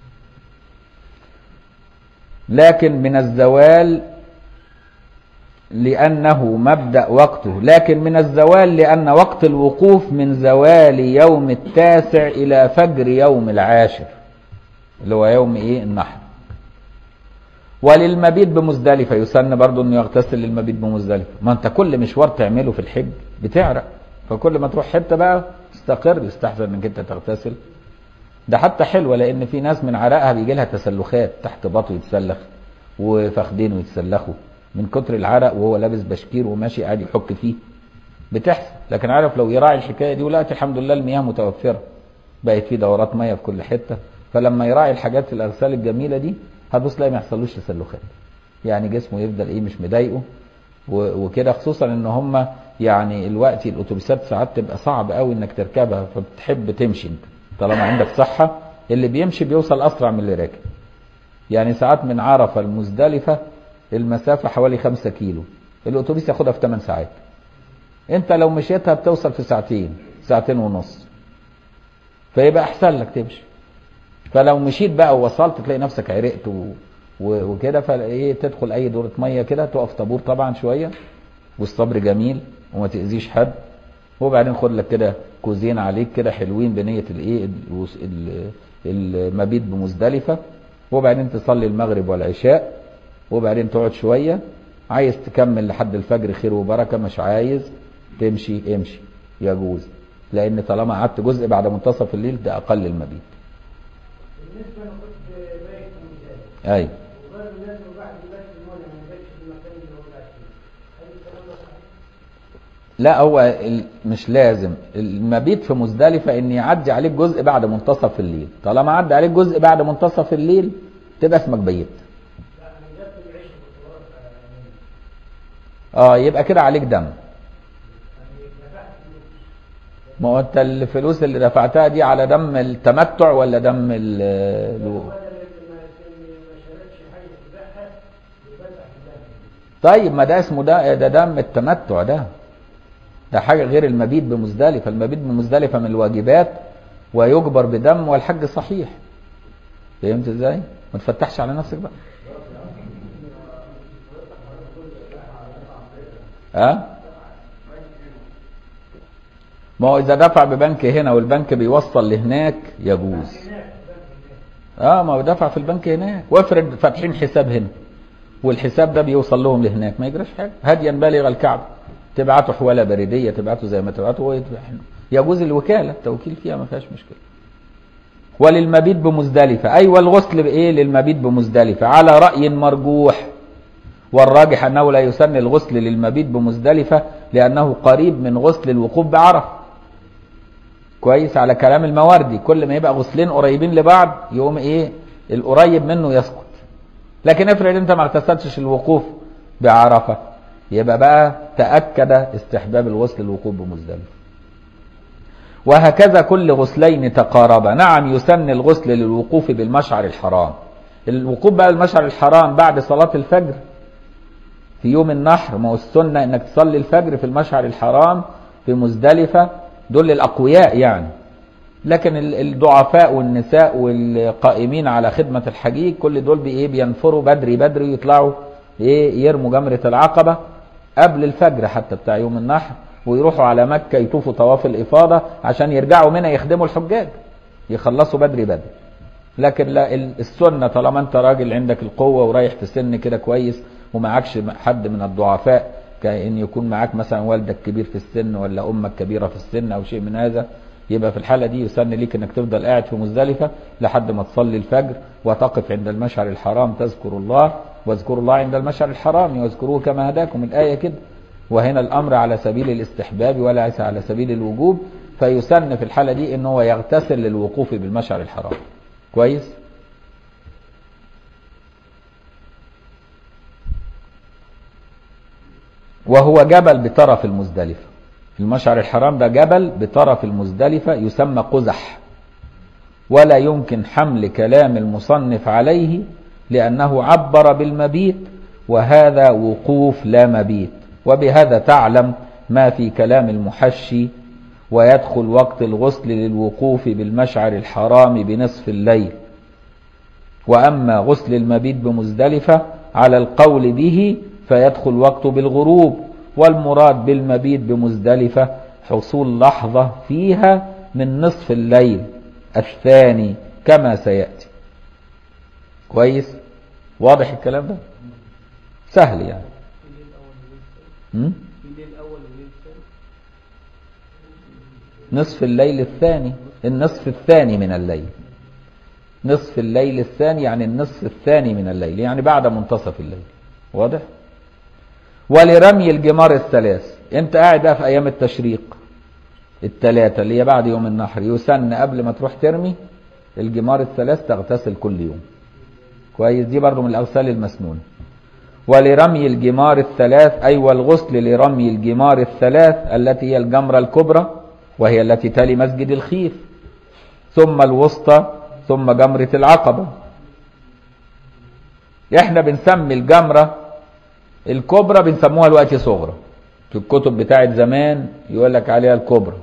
لكن من الزوال لأنه مبدأ وقته لكن من الزوال لأن وقت الوقوف من زوال يوم التاسع إلى فجر يوم العاشر اللي هو يوم إيه النحر وللمبيت بمزدلفة يسن برضو انه يغتسل للمبيت بمزدلفة ما انت كل مشوار تعمله في الحج بتعرق فكل ما تروح حتة بقى تستقر يستحسن انك انت تغتسل ده حتى حلوة لان في ناس من عرقها بيجي لها تسلخات تحت بطنه يتسلخ وفخدينه يتسلخوا من كتر العرق وهو لابس بشكير وماشي قاعد يحك فيه بتحصل لكن عارف لو يراعي الحكايه دي ولقيت الحمد لله المياه متوفره بقت في دورات ميه في كل حته فلما يراعي الحاجات الاغسال الجميله دي هتبص تلاقي ما يحصلوش تسلخات يعني جسمه يفضل ايه مش مضايقه و- وكده خصوصا ان هم يعني الوقت الاتوبيسات ساعات تبقى صعب قوي انك تركبها فبتحب تمشي انت طالما عندك صحه اللي بيمشي بيوصل اسرع من اللي راكب يعني ساعات من عرفه المزدلفه المسافه حوالي 5 كيلو الاتوبيس ياخدها في 8 ساعات انت لو مشيتها بتوصل في ساعتين ساعتين ونص فيبقى احسن لك تمشي فلو مشيت بقى ووصلت تلاقي نفسك عرقت و... و... وكده فايه تدخل اي دورة مية كده تقف طابور طبعا شوية والصبر جميل وما تأذيش حد وبعدين خد لك كده كوزين عليك كده حلوين بنية الايه الوس- ال- المبيت بمزدلفة وبعدين تصلي المغرب والعشاء وبعدين تقعد شوية عايز تكمل لحد الفجر خير وبركة مش عايز تمشي امشي يجوز لان طالما قعدت جزء بعد منتصف الليل ده اقل المبيت بالنسبة أنا كنت بايت في الميزان ايوه وقالوا لازم الواحد يبات في المولى ما يباتش في المكان اللي هو قاعد فيه هل الكلام ده صحيح؟ لا هو ال- مش لازم المبيت في مزدلفة ان يعدي عليك جزء بعد منتصف الليل طالما عدى عليك جزء بعد منتصف الليل تبقى اسمك بيت لا أنا جبت العيش كنت واقف يعني اه يبقى كده عليك دم يعني دفعت فلوس ما هو انت الفلوس اللي دفعتها دي على دم التمتع ولا دم ال الو- بدل ما ما شريتش حاجة تبيعها يفتح الله طيب ما ده اسمه ده ده دم التمتع ده ده حاجة غير المبيت بمزدلفة المبيت بمزدلفة من الواجبات ويجبر بدم والحج صحيح فهمت ازاي؟ ما تفتحش على نفسك بقى ها؟ ما هو إذا دفع ببنك هنا والبنك بيوصل لهناك يجوز اه ما هو دفع في البنك هناك وافرض فاتحين حساب هنا والحساب ده بيوصل لهم لهناك ما يجراش حاجه هديا بالغ الكعبه تبعته حواله بريديه تبعته زي ما تبعته ويدفع يجوز الوكاله التوكيل فيها ما فيهاش مشكله وللمبيت بمزدلفه اي والغسل بايه للمبيت بمزدلفه على راي مرجوح والراجح انه لا يسن الغسل للمبيت بمزدلفه لانه قريب من غسل الوقوف بعرفه كويس على كلام المواردي كل ما يبقى غسلين قريبين لبعض يقوم ايه القريب منه يسقط لكن افرض انت ما اغتسلتش الوقوف بعرفه يبقى بقى تاكد استحباب الغسل الوقوف بمزدلفه وهكذا كل غسلين تقاربا نعم يسن الغسل للوقوف بالمشعر الحرام الوقوف بقى المشعر الحرام بعد صلاة الفجر في يوم النحر ما هو السنة انك تصلي الفجر في المشعر الحرام في مزدلفة دول الأقوياء يعني لكن ال- الضعفاء والنساء والقائمين على خدمة الحجيج كل دول بإيه بينفروا بدري بدري يطلعوا إيه يرموا جمرة العقبة قبل الفجر حتى بتاع يوم النحر ويروحوا على مكة يطوفوا طواف الإفاضة عشان يرجعوا منها يخدموا الحجاج يخلصوا بدري بدري لكن لا ال- السنة طالما انت راجل عندك القوة ورايح في سن كده كويس ومعكش حد من الضعفاء كأن يكون معاك مثلا والدك كبير في السن ولا أمك كبيرة في السن أو شيء من هذا يبقى في الحالة دي يسن ليك انك تفضل قاعد في مزدلفة لحد ما تصلي الفجر وتقف عند المشعر الحرام تذكر الله واذكروا الله عند المشعر الحرام واذكروه كما هداكم الآية كده وهنا الأمر على سبيل الاستحباب وليس على سبيل الوجوب فيسن في الحالة دي ان هو يغتسل للوقوف بالمشعر الحرام كويس وهو جبل بطرف المزدلفة المشعر الحرام ده جبل بطرف المزدلفة يسمى قزح ولا يمكن حمل كلام المصنف عليه لأنه عبر بالمبيت وهذا وقوف لا مبيت وبهذا تعلم ما في كلام المحشي ويدخل وقت الغسل للوقوف بالمشعر الحرام بنصف الليل وأما غسل المبيت بمزدلفة على القول به فيدخل وقت بالغروب والمراد بالمبيت بمزدلفة حصول لحظة فيها من نصف الليل الثاني كما سيأتي كويس واضح الكلام ده سهل يعني في الليل الأول والليل الثاني م? في الليل الأول والليل الثاني نصف الليل الثاني النصف الثاني من الليل نصف الليل الثاني يعني النصف الثاني من الليل يعني بعد منتصف الليل واضح ولرمي الجمار الثلاث انت قاعد بقى في ايام التشريق الثلاثة اللي هي بعد يوم النحر يسن قبل ما تروح ترمي الجمار الثلاث تغتسل كل يوم كويس دي برضو من الاغسال المسنونة ولرمي الجمار الثلاث أي والغسل لرمي الجمار الثلاث التي هي الجمرة الكبرى وهي التي تلي مسجد الخيف ثم الوسطى ثم جمرة العقبة احنا بنسمي الجمرة الكبرى بنسموها الوقت صغرى في الكتب بتاعت زمان يقول لك عليها الكبرى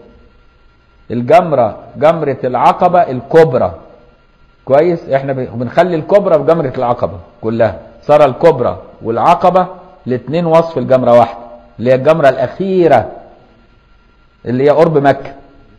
الجمرة جمرة العقبة الكبرى كويس احنا بنخلي الكبرى بجمرة العقبة كلها صار الكبرى والعقبة الاثنين وصف الجمرة واحدة اللي هي الجمرة الأخيرة اللي هي قرب مكة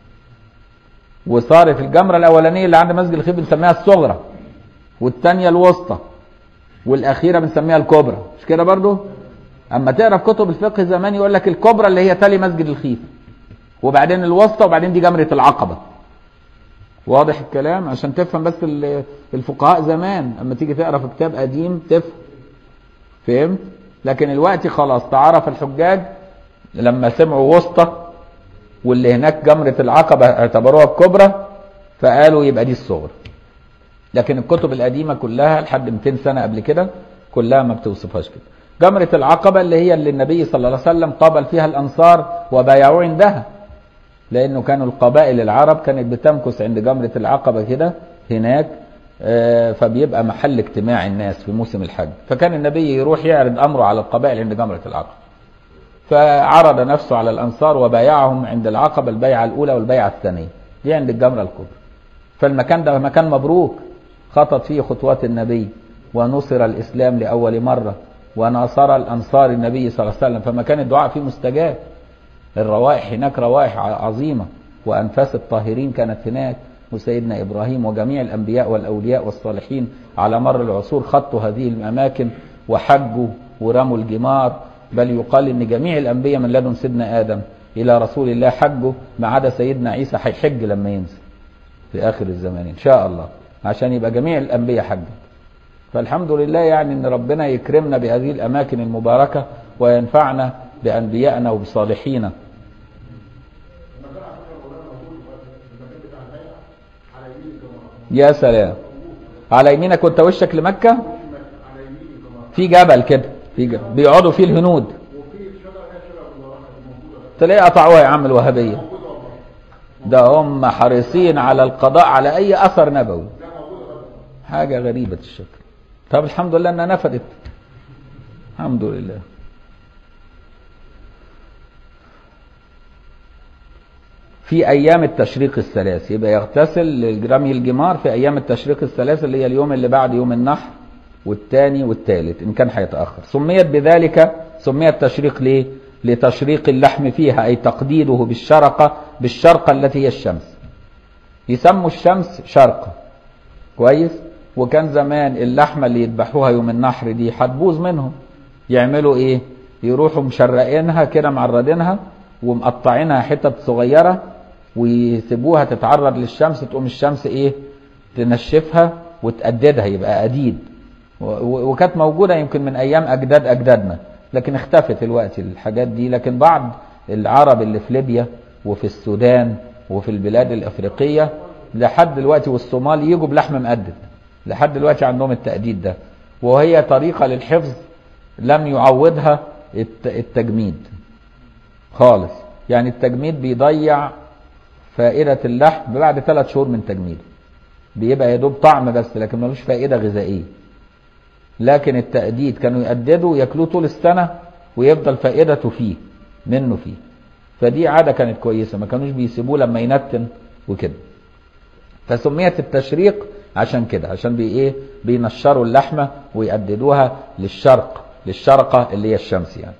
وصارت الجمرة الأولانية اللي عند مسجد الخيف بنسميها الصغرى والثانية الوسطى والأخيرة بنسميها الكبرى مش كده برضو أما تقرا في كتب الفقه زمان يقول لك الكبرى اللي هي تالي مسجد الخيف وبعدين الوسطى وبعدين دي جمرة العقبة واضح الكلام عشان تفهم بس الفقهاء زمان اما تيجي تقرا في كتاب قديم تفهم فهمت لكن الوقت خلاص تعرف الحجاج لما سمعوا وسطى واللي هناك جمرة العقبة اعتبروها الكبرى فقالوا يبقى دي الصغرى لكن الكتب القديمة كلها لحد 200 سنة قبل كده كلها ما بتوصفهاش كده جمرة العقبة اللي هي اللي النبي صلى الله عليه وسلم قابل فيها الأنصار وبايعوا عندها لأنه كانوا القبائل العرب كانت بتمكث عند جمرة العقبة كده هناك فبيبقى محل اجتماع الناس في موسم الحج فكان النبي يروح يعرض أمره على القبائل عند جمرة العقبة فعرض نفسه على الأنصار وبايعهم عند العقبة البيعة الأولى والبيعة الثانية دي عند الجمرة الكبرى فالمكان ده مكان مبروك خطط فيه خطوات النبي ونصر الإسلام لأول مرة وناصر الأنصار النبي صلى الله عليه وسلم فمكان الدعاء فيه مستجاب الروائح هناك روائح عظيمة وأنفاس الطاهرين كانت هناك وسيدنا إبراهيم وجميع الأنبياء والأولياء والصالحين على مر العصور خطوا هذه الأماكن وحجوا ورموا الجمار بل يقال إن جميع الأنبياء من لدن سيدنا آدم إلى رسول الله حجوا ما عدا سيدنا عيسى هيحج لما ينزل في آخر الزمان إن شاء الله عشان يبقى جميع الأنبياء حجوا فالحمد لله يعني إن ربنا يكرمنا بهذه الأماكن المباركة وينفعنا بأنبيائنا وبصالحينا يا سلام على يمينك وانت وشك لمكة في جبل كده في جبل بيقعدوا فيه الهنود تلاقي قطعوها يا عم الوهابية ده هم حريصين على القضاء على أي أثر نبوي حاجة غريبة الشكل طب الحمد لله أنها نفدت الحمد لله في أيام التشريق الثلاث يبقى يغتسل لرمي الجمار في أيام التشريق الثلاث اللي هي اليوم اللي بعد يوم النحر والثاني والثالث إن كان هيتأخر سميت بذلك سميت تشريق ليه؟ لتشريق اللحم فيها أي تقديده بالشرقة بالشرقة التي هي الشمس يسموا الشمس شرقة كويس وكان زمان اللحمة اللي يذبحوها يوم النحر دي هتبوظ منهم يعملوا ايه يروحوا مشرقينها كده معرضينها ومقطعينها حتت صغيرة ويسيبوها تتعرض للشمس تقوم الشمس ايه تنشفها وتأددها يبقى أديد وكانت موجودة يمكن من أيام أجداد أجدادنا لكن اختفت الوقت الحاجات دي لكن بعض العرب اللي في ليبيا وفي السودان وفي البلاد الأفريقية لحد دلوقتي والصومال يجوا بلحم مقدد لحد دلوقتي عندهم التأديد ده وهي طريقة للحفظ لم يعوضها التجميد خالص يعني التجميد بيضيع فائدة اللحم بعد ثلاث شهور من تجميده بيبقى يا دوب طعم بس لكن ملوش فائدة غذائية لكن التأديد كانوا يأددوا ياكلوه طول السنة ويفضل فائدته فيه منه فيه فدي عادة كانت كويسة ما كانوش بيسيبوه لما ينتن وكده فسميت التشريق عشان كده عشان بي ايه بينشروا اللحمة ويأددوها للشرق للشرقة اللي هي الشمس يعني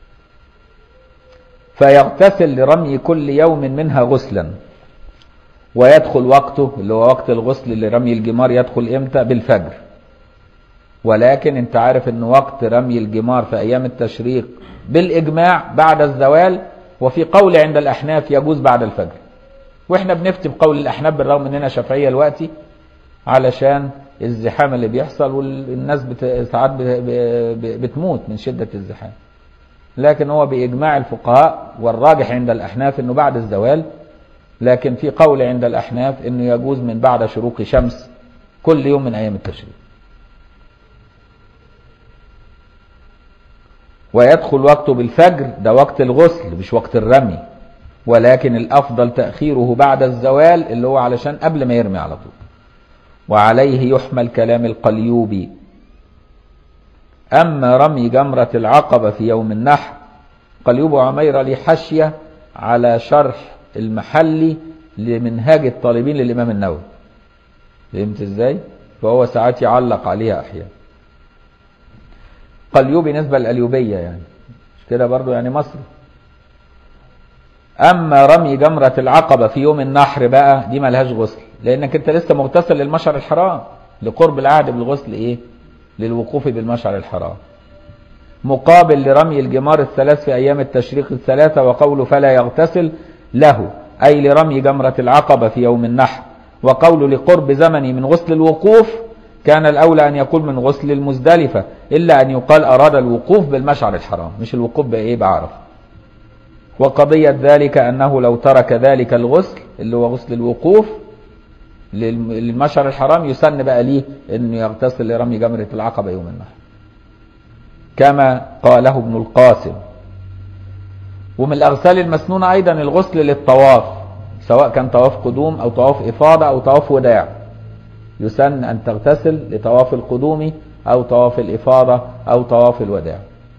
فيغتسل لرمي كل يوم منها غسلا ويدخل وقته اللي هو وقت الغسل لرمي الجمار يدخل امتى بالفجر ولكن انت عارف ان وقت رمي الجمار في ايام التشريق بالاجماع بعد الزوال وفي قول عند الاحناف يجوز بعد الفجر واحنا بنفتي بقول الاحناف بالرغم اننا شافعيه دلوقتي علشان الزحام اللي بيحصل والناس بت... ساعات ب... ب... بتموت من شده الزحام لكن هو باجماع الفقهاء والراجح عند الاحناف انه بعد الزوال لكن في قول عند الاحناف انه يجوز من بعد شروق شمس كل يوم من ايام التشريق ويدخل وقته بالفجر ده وقت الغسل مش وقت الرمي ولكن الافضل تاخيره بعد الزوال اللي هو علشان قبل ما يرمي على طول وعليه يحمل كلام القليوبي اما رمي جمره العقبه في يوم النحر قليوب عميره ليه حاشيه على شرح المحلي لمنهاج الطالبين للامام النووي فهمت ازاي فهو ساعات يعلق عليها احيانا قليوبي نسبة للأليوبية يعني مش كده برضو يعني مصري أما رمي جمرة العقبة في يوم النحر بقى دي ملهاش غسل لأنك أنت لسه مغتسل للمشعر الحرام لقرب العهد بالغسل إيه للوقوف بالمشعر الحرام مقابل لرمي الجمار الثلاث في أيام التشريق الثلاثة وقوله فلا يغتسل له أي لرمي جمرة العقبة في يوم النحر وقوله لقرب زمني من غسل الوقوف كان الأولى أن يكون من غسل المزدلفة إلا أن يقال أراد الوقوف بالمشعر الحرام مش الوقوف بإيه بعرف وقضية ذلك أنه لو ترك ذلك الغسل اللي هو غسل الوقوف للمشعر الحرام يسن بقى ليه أنه يغتسل لرمي جمرة العقبة يوم النحر كما قاله ابن القاسم ومن الأغسال المسنونة أيضا الغسل للطواف سواء كان طواف قدوم أو طواف إفاضة أو طواف وداع يسن أن تغتسل لطواف القدوم أو طواف الإفاضة أو طواف الوداع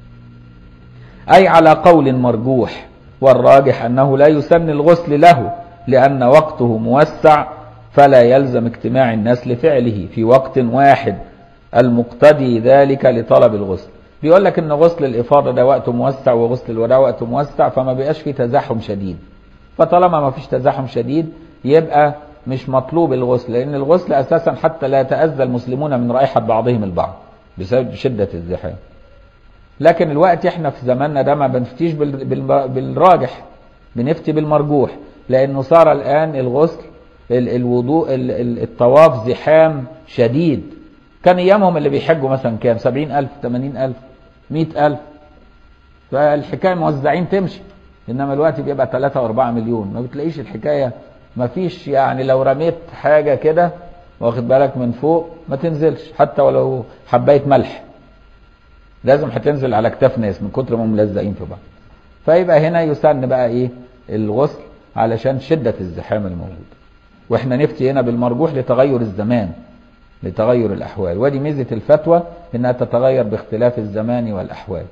أي على قول مرجوح والراجح أنه لا يسن الغسل له لأن وقته موسع فلا يلزم اجتماع الناس لفعله في وقت واحد المقتدي ذلك لطلب الغسل بيقول لك ان غسل الافاضه ده وقته موسع وغسل الوداع وقته موسع فما بيبقاش فيه تزاحم شديد فطالما ما فيش تزاحم شديد يبقى مش مطلوب الغسل لان الغسل اساسا حتى لا يتاذى المسلمون من رائحه بعضهم البعض بسبب شده الزحام لكن الوقت احنا في زماننا ده ما بنفتيش بال- بال- بالراجح بنفتي بالمرجوح لانه صار الان الغسل ال- الوضوء ال- ال- الطواف زحام شديد كان ايامهم اللي بيحجوا مثلا كام سبعين الف ثمانين الف مئة الف فالحكايه موزعين تمشي انما الوقت بيبقى 3 و4 مليون ما بتلاقيش الحكايه ما فيش يعني لو رميت حاجه كده واخد بالك من فوق ما تنزلش حتى ولو حبايه ملح لازم هتنزل على كتاف ناس من كتر ما هم ملزقين في بعض فيبقى هنا يسن بقى ايه الغسل علشان شده الزحام الموجود واحنا نفتي هنا بالمرجوح لتغير الزمان لتغير الاحوال ودي ميزه الفتوى انها تتغير باختلاف الزمان والاحوال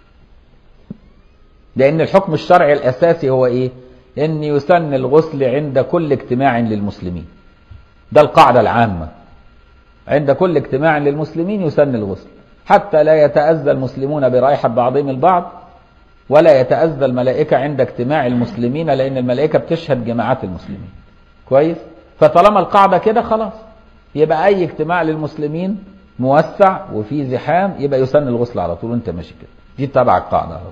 لأن الحكم الشرعي الأساسي هو إيه؟ إن يسن الغسل عند كل اجتماع للمسلمين. ده القاعدة العامة. عند كل اجتماع للمسلمين يسن الغسل، حتى لا يتأذى المسلمون برائحة بعضهم البعض، ولا يتأذى الملائكة عند اجتماع المسلمين لأن الملائكة بتشهد جماعات المسلمين. كويس؟ فطالما القاعدة كده خلاص. يبقى أي اجتماع للمسلمين موسع وفيه زحام يبقى يسن الغسل على طول وأنت ماشي كده. دي تبع القاعدة على طول.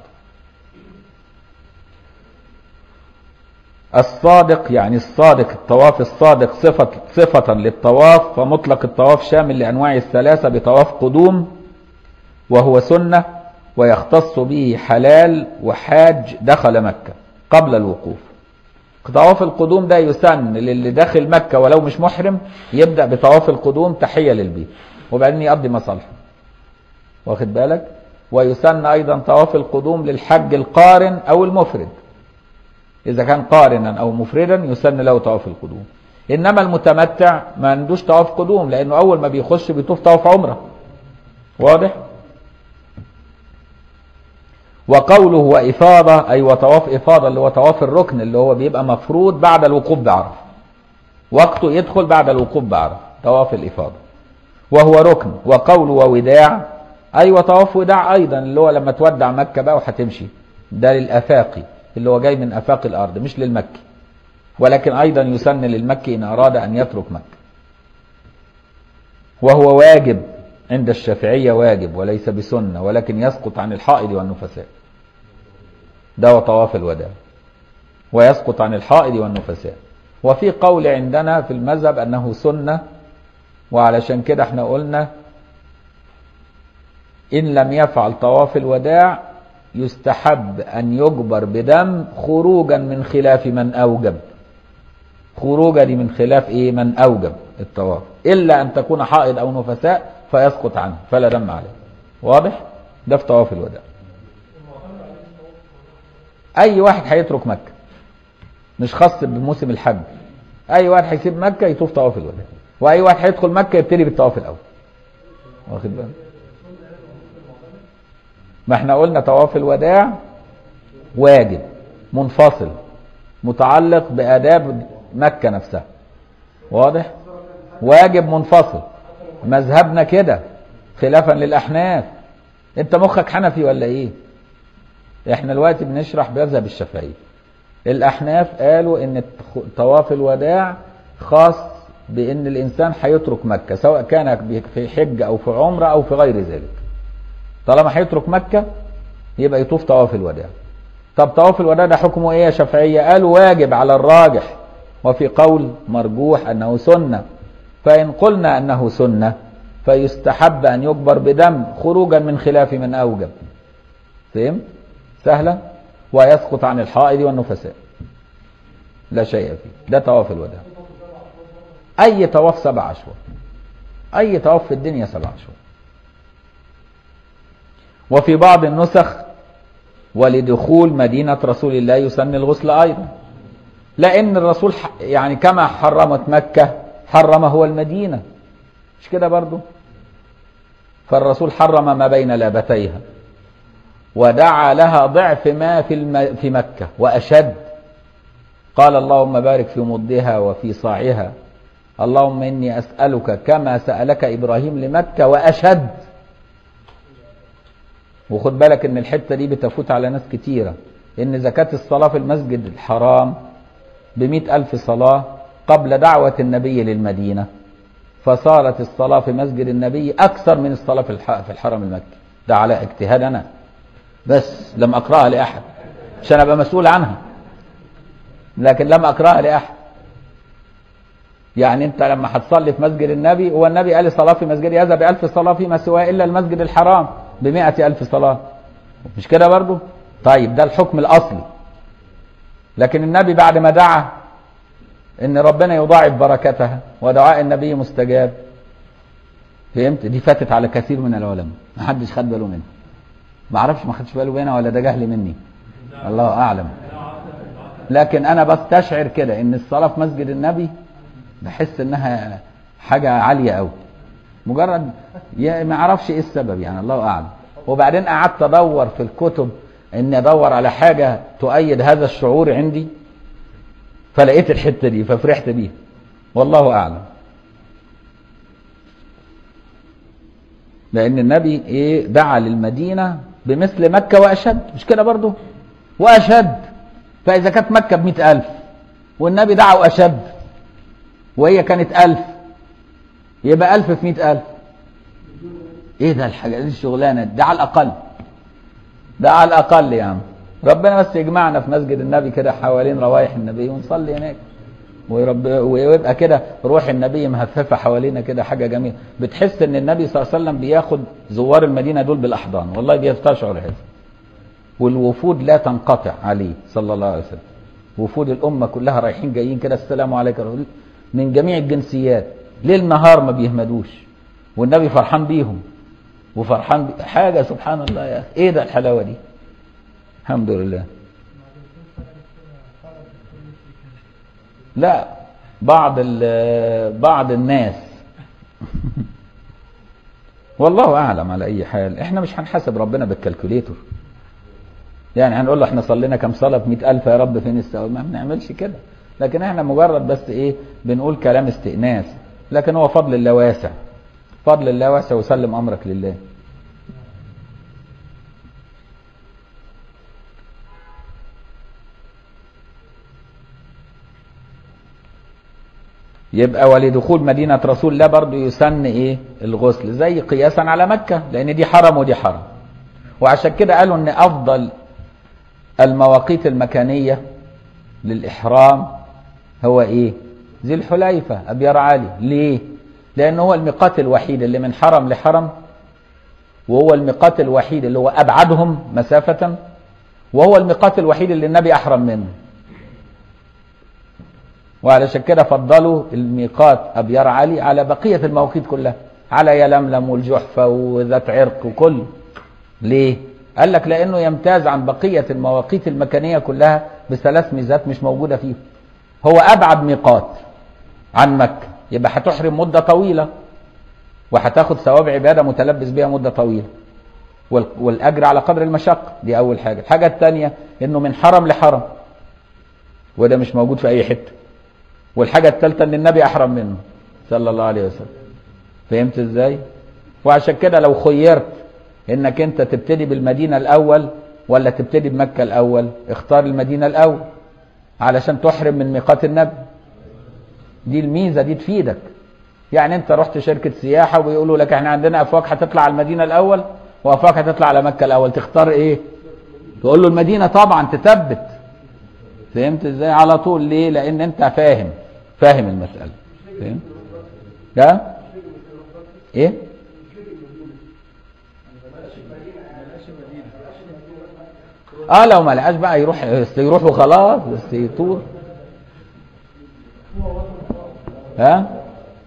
الصادق يعني الصادق الطواف الصادق صفة صفة للطواف فمطلق الطواف شامل لأنواع الثلاثة بطواف قدوم وهو سنة ويختص به حلال وحاج دخل مكة قبل الوقوف طواف القدوم ده يسن للي داخل مكة ولو مش محرم يبدأ بطواف القدوم تحية للبيت وبعدين يقضي مصالحه واخد بالك ويسن أيضا طواف القدوم للحج القارن أو المفرد إذا كان قارنا أو مفردا يسن له طواف القدوم إنما المتمتع ما عندوش طواف قدوم لأنه أول ما بيخش بيطوف طواف عمرة واضح؟ وقوله وإفاضة أي وطواف إفاضة اللي هو طواف الركن اللي هو بيبقى مفروض بعد الوقوف بعرفة وقته يدخل بعد الوقوف بعرفة طواف الإفاضة وهو ركن وقوله ووداع أي وطواف وداع أيضا اللي هو لما تودع مكة بقى وهتمشي ده للأفاقي اللي هو جاي من افاق الارض مش للمكي ولكن أيضا يسن للمكي إن أراد أن يترك مكة وهو واجب عند الشافعية واجب وليس بسنة ولكن يسقط عن الحائض والنفساء ده هو طواف الوداع ويسقط عن الحائض والنفساء وفي قول عندنا في المذهب أنه سنة وعلشان كده احنا قلنا إن لم يفعل طواف الوداع يستحب أن يجبر بدم خروجا من خلاف من أوجب خروجا دي من خلاف إيه من أوجب الطواف إلا أن تكون حائض أو نفساء فيسقط عنه فلا دم عليه واضح ده في طواف الوداع أي واحد هيترك مكة مش خاص بموسم الحج أي واحد هيسيب مكة يطوف طواف الوداع وأي واحد هيدخل مكة يبتدي بالطواف الأول واخد بالك ما احنا قلنا طواف الوداع واجب منفصل متعلق بآداب مكة نفسها واضح واجب منفصل مذهبنا كده خلافا للأحناف انت مخك حنفي ولا ايه احنا دلوقتي بنشرح مذهب الشافعية الأحناف قالوا ان طواف الوداع خاص بان الانسان هيترك مكة سواء كان في حج او في عمرة او في غير ذلك طالما هيترك مكة يبقى يطوف طواف الوداع طب طواف الوداع ده حكمه ايه يا شافعية قالوا واجب على الراجح وفي قول مرجوح انه سنة فان قلنا انه سنة فيستحب ان يجبر بدم خروجا من خلاف من اوجب فهم سهلة ويسقط عن الحائض والنفساء لا شيء فيه ده طواف الوداع اي طواف سبع اشهر اي طواف في الدنيا سبع اشهر وفي بعض النسخ ولدخول مدينة رسول الله يسن الغسل أيضا لأن الرسول يعني كما حرمت مكة حرم هو المدينة مش كده برضو فالرسول حرم ما بين لابتيها ودعا لها ضعف ما في, الم... في مكة وأشد قال اللهم بارك في مضها وفي صاعها اللهم إني أسألك كما سألك إبراهيم لمكة وأشد وخد بالك ان الحتة دي بتفوت على ناس كتيرة ان زكاة الصلاة في المسجد الحرام بمئة ألف صلاة قبل دعوة النبي للمدينة فصارت الصلاة في مسجد النبي أكثر من الصلاة في في الحرم المكي ده على اجتهاد أنا بس لم أقرأها لأحد عشان أبقى مسؤول عنها لكن لم أقرأها لأحد يعني أنت لما هتصلي في مسجد النبي هو النبي قال صلاة في مسجد هذا بألف صلاة فيما سواه إلا المسجد الحرام بمائة ألف صلاة مش كده برضو طيب ده الحكم الأصلي لكن النبي بعد ما دعا ان ربنا يضاعف بركتها ودعاء النبي مستجاب فهمت دي فاتت على كثير من العلماء ما حدش خد باله منها ما اعرفش ما خدش باله منها ولا ده جهل مني الله اعلم لكن انا بستشعر كده ان الصلاه في مسجد النبي بحس انها حاجه عاليه قوي مجرد ما اعرفش ايه السبب يعني الله اعلم وبعدين قعدت ادور في الكتب اني ادور على حاجه تؤيد هذا الشعور عندي فلقيت الحته دي ففرحت بيها والله اعلم لان النبي ايه دعا للمدينه بمثل مكه واشد مش كده برضه واشد فاذا كانت مكه بمئة ألف والنبي دعا واشد وهي كانت ألف يبقى ألف في مئة ألف ايه ده الحاجة دي الشغلانة ده على الأقل ده على الأقل يا عم ربنا بس يجمعنا في مسجد النبي كده حوالين روايح النبي ونصلي هناك ويرب ويبقى كده روح النبي مهففة حوالينا كده حاجة جميلة بتحس ان النبي صلى الله عليه وسلم بياخد زوار المدينة دول بالأحضان والله بيستشعر هذا والوفود لا تنقطع عليه صلى الله عليه وسلم وفود الأمة كلها رايحين جايين كده السلام عليكم من جميع الجنسيات ليل نهار ما بيهمدوش والنبي فرحان بيهم وفرحان بي... حاجة سبحان الله يا أخي ايه ده الحلاوة دي الحمد لله لا بعض بعض الناس والله اعلم على اي حال احنا مش هنحاسب ربنا بالكالكوليتور يعني هنقول له احنا صلينا كم صلاه ب ألف يا رب فين الثواب ما بنعملش كده لكن احنا مجرد بس ايه بنقول كلام استئناس لكن هو فضل الله واسع فضل الله واسع وسلم امرك لله يبقى ولدخول مدينة رسول الله برضه يسن ايه الغسل زي قياسا على مكة لان دي حرم ودي حرم وعشان كده قالوا ان افضل المواقيت المكانية للإحرام هو ايه ذي الحليفة ابيار علي ليه لان هو الميقات الوحيد اللي من حرم لحرم وهو الميقات الوحيد اللي هو ابعدهم مسافة وهو الميقات الوحيد اللي النبي احرم منه وعلشان كده فضلوا الميقات ابيار علي على بقيه المواقيت كلها على يلملم والجحفه وذات عرق وكل ليه قال لك لانه يمتاز عن بقيه المواقيت المكانيه كلها بثلاث ميزات مش موجوده فيه هو ابعد ميقات عن مكه يبقى هتحرم مده طويله وهتاخد ثواب عباده متلبس بها مده طويله وال- والاجر على قدر المشقه دي اول حاجه الحاجه الثانيه انه من حرم لحرم وده مش موجود في اي حته والحاجة الثالثة ان النبي احرم منه صلى الله عليه وسلم فهمت ازاي وعشان كده لو خيرت انك انت تبتدي بالمدينة الاول ولا تبتدي بمكة الاول اختار المدينة الاول علشان تحرم من ميقات النبي دي الميزة دي تفيدك يعني انت رحت شركة سياحة وبيقولوا لك احنا عندنا افواج هتطلع على المدينة الاول وافواج هتطلع على مكة الاول تختار ايه تقول له المدينة طبعا تثبت فهمت ازاي على طول ليه لان انت فاهم فاهم المسألة فهمت ده ايه اه لو ما لقاش بقى يروح بس يروح وخلاص بس يطور ها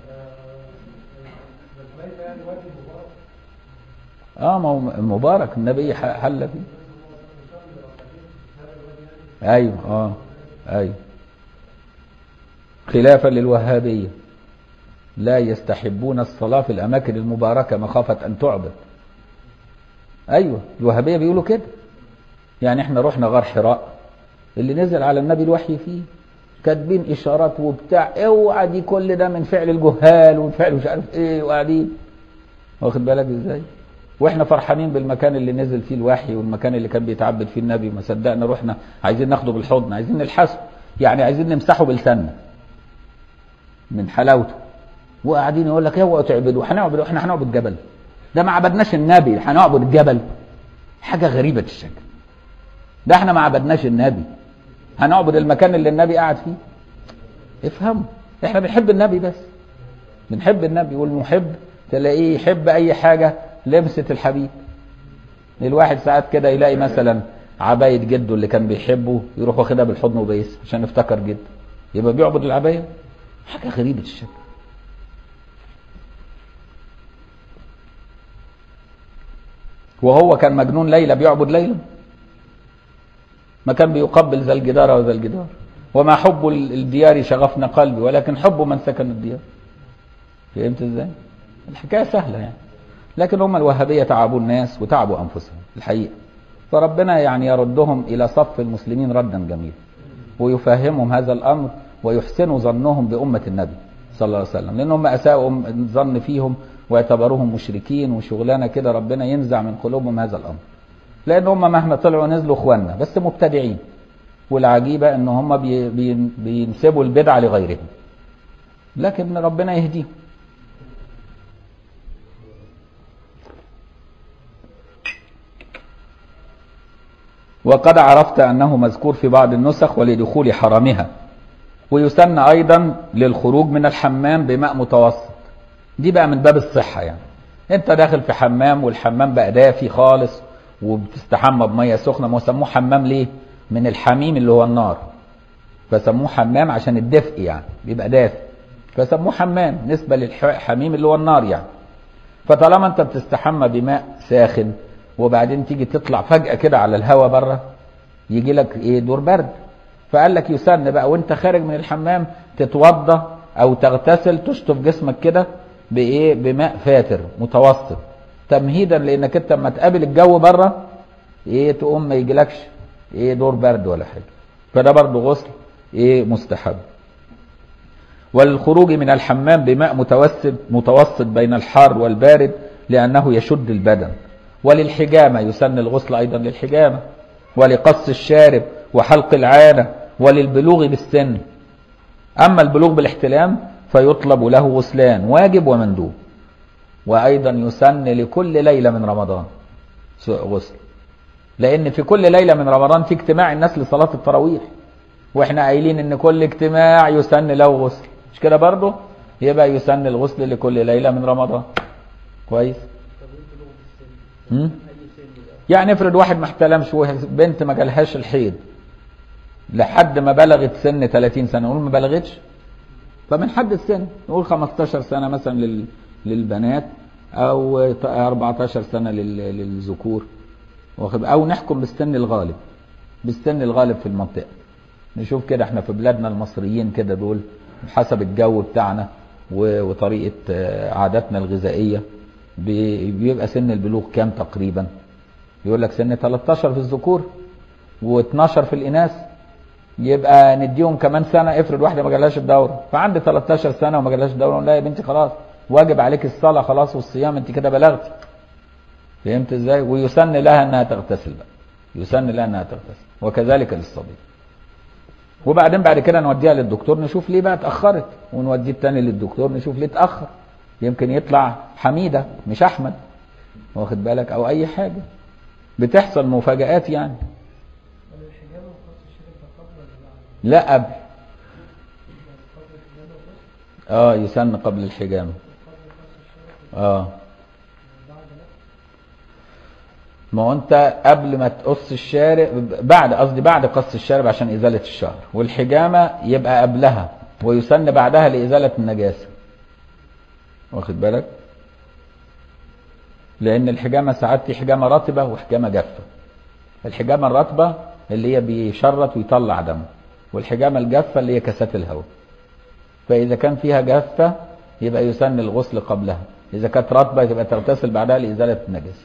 اه ما هو مبارك النبي ح- حل فيه ايوه اه ايوه خلافا للوهابيه لا يستحبون الصلاه في الاماكن المباركه مخافه ان تعبد ايوه الوهابيه بيقولوا كده يعني احنا رحنا غار حراء اللي نزل على النبي الوحي فيه كاتبين اشارات وبتاع اوعى دي كل ده من فعل الجهال وفعل مش عارف ايه وقاعدين واخد بالك ازاي واحنا فرحانين بالمكان اللي نزل فيه الوحي والمكان اللي كان بيتعبد فيه النبي ما صدقنا رحنا عايزين ناخده بالحضن عايزين نلحسه يعني عايزين نمسحه بلساننا من حلاوته وقاعدين يقول لك اوعوا تعبدوا هنعبد احنا هنعبد جبل ده ما عبدناش النبي هنعبد الجبل حاجه غريبه الشكل ده احنا ما عبدناش النبي هنعبد المكان اللي النبي قاعد فيه افهموا احنا بنحب النبي بس بنحب النبي والمحب تلاقيه يحب اي حاجه لمسه الحبيب الواحد ساعات كده يلاقي مثلا عباية جده اللي كان بيحبه يروح واخدها بالحضن وبيس عشان افتكر جده يبقى بيعبد العباية حاجة غريبة الشكل وهو كان مجنون ليلى بيعبد ليلى ما كان بيقبل ذا الجدار وذا الجدار وما حب ال- الديار شغفنا قلبي ولكن حب من سكن الديار فهمت ازاي الحكايه سهله يعني لكن هم الوهابيه تعبوا الناس وتعبوا انفسهم الحقيقه فربنا يعني يردهم الى صف المسلمين ردا جميلا ويفهمهم هذا الامر ويحسنوا ظنهم بامه النبي صلى الله عليه وسلم لان هم اساءوا الظن فيهم واعتبروهم مشركين وشغلانه كده ربنا ينزع من قلوبهم هذا الامر لان هم مهما طلعوا نزلوا اخواننا بس مبتدعين والعجيبه ان هم بي بي بينسبوا البدعه لغيرهم لكن ربنا يهديهم وقد عرفت أنه مذكور في بعض النسخ ولدخول حرمها ويسن أيضا للخروج من الحمام بماء متوسط دي بقى من باب الصحة يعني انت داخل في حمام والحمام بقى دافي خالص وبتستحمى بمية سخنة ما هو سموه حمام ليه من الحميم اللي هو النار فسموه حمام عشان الدفء يعني بيبقى دافي فسموه حمام نسبة للحميم اللي هو النار يعني فطالما انت بتستحمى بماء ساخن وبعدين تيجي تطلع فجأة كده على الهواء بره يجي لك ايه دور برد فقال لك يسن بقى وانت خارج من الحمام تتوضى او تغتسل تشطف جسمك كده بايه بماء فاتر متوسط تمهيدا لانك انت لما تقابل الجو بره ايه تقوم ما يجيلكش ايه دور برد ولا حاجه فده برضه غسل ايه مستحب والخروج من الحمام بماء متوسط متوسط بين الحار والبارد لانه يشد البدن وللحجامه يسن الغسل ايضا للحجامه ولقص الشارب وحلق العانه وللبلوغ بالسن اما البلوغ بالاحتلام فيطلب له غسلان واجب ومندوب وأيضا يسن لكل ليلة من رمضان غسل لأن في كل ليلة من رمضان في اجتماع الناس لصلاة التراويح واحنا قايلين ان كل اجتماع يسن له غسل مش كده برضه يبقى يسن الغسل لكل ليلة من رمضان كويس طب ايه بلوغ السن؟ مم؟ اي سن بقى؟ يعني افرض واحد ما احتلمش بنت ما جالهاش الحيض لحد ما بلغت سن 30 سنه نقول ما بلغتش فمن حد السن نقول 15 سنه مثلا لل... للبنات او 14 سنه لل... للذكور واخد او نحكم بالسن الغالب بالسن الغالب في المنطقه نشوف كده احنا في بلادنا المصريين كده دول حسب الجو بتاعنا و... وطريقه آه، عاداتنا الغذائيه بي- بيبقى سن البلوغ كام تقريبا يقول لك سن 13 في الذكور و12 في الاناث يبقى نديهم كمان سنه افرض واحده ما جالهاش الدوره فعندي 13 سنه وما جالهاش الدوره لا يا بنتي خلاص واجب عليك الصلاه خلاص والصيام انت كده بلغتي فهمت ازاي ويسن لها انها تغتسل بقى يسن لها انها تغتسل وكذلك للصبي وبعدين بعد كده نوديها للدكتور نشوف ليه بقى اتاخرت ونوديه التاني للدكتور نشوف ليه اتاخر يمكن يطلع حميده مش احمد واخد بالك او اي حاجه بتحصل مفاجآت يعني ولا الحجامة وقص الشرب ده قبل ولا بعد؟ لا قبل قبل الحجامة وقص اه يسن قبل الحجامه قبل قص الشرب اه بعد لا ما هو انت قبل ما تقص الشارب بعد قصدي بعد قص الشارب عشان ازاله الشعر والحجامه يبقى قبلها ويسن بعدها لازاله النجاسه واخد بالك لان الحجامه ساعات في حجامه رطبه وحجامه جافه الحجامه الرطبه اللي هي بيشرط ويطلع دم والحجامه الجافه اللي هي كاسات الهواء فاذا كان فيها جافه يبقى يسن الغسل قبلها اذا كانت رطبه يبقى تغتسل بعدها لازاله النجاسه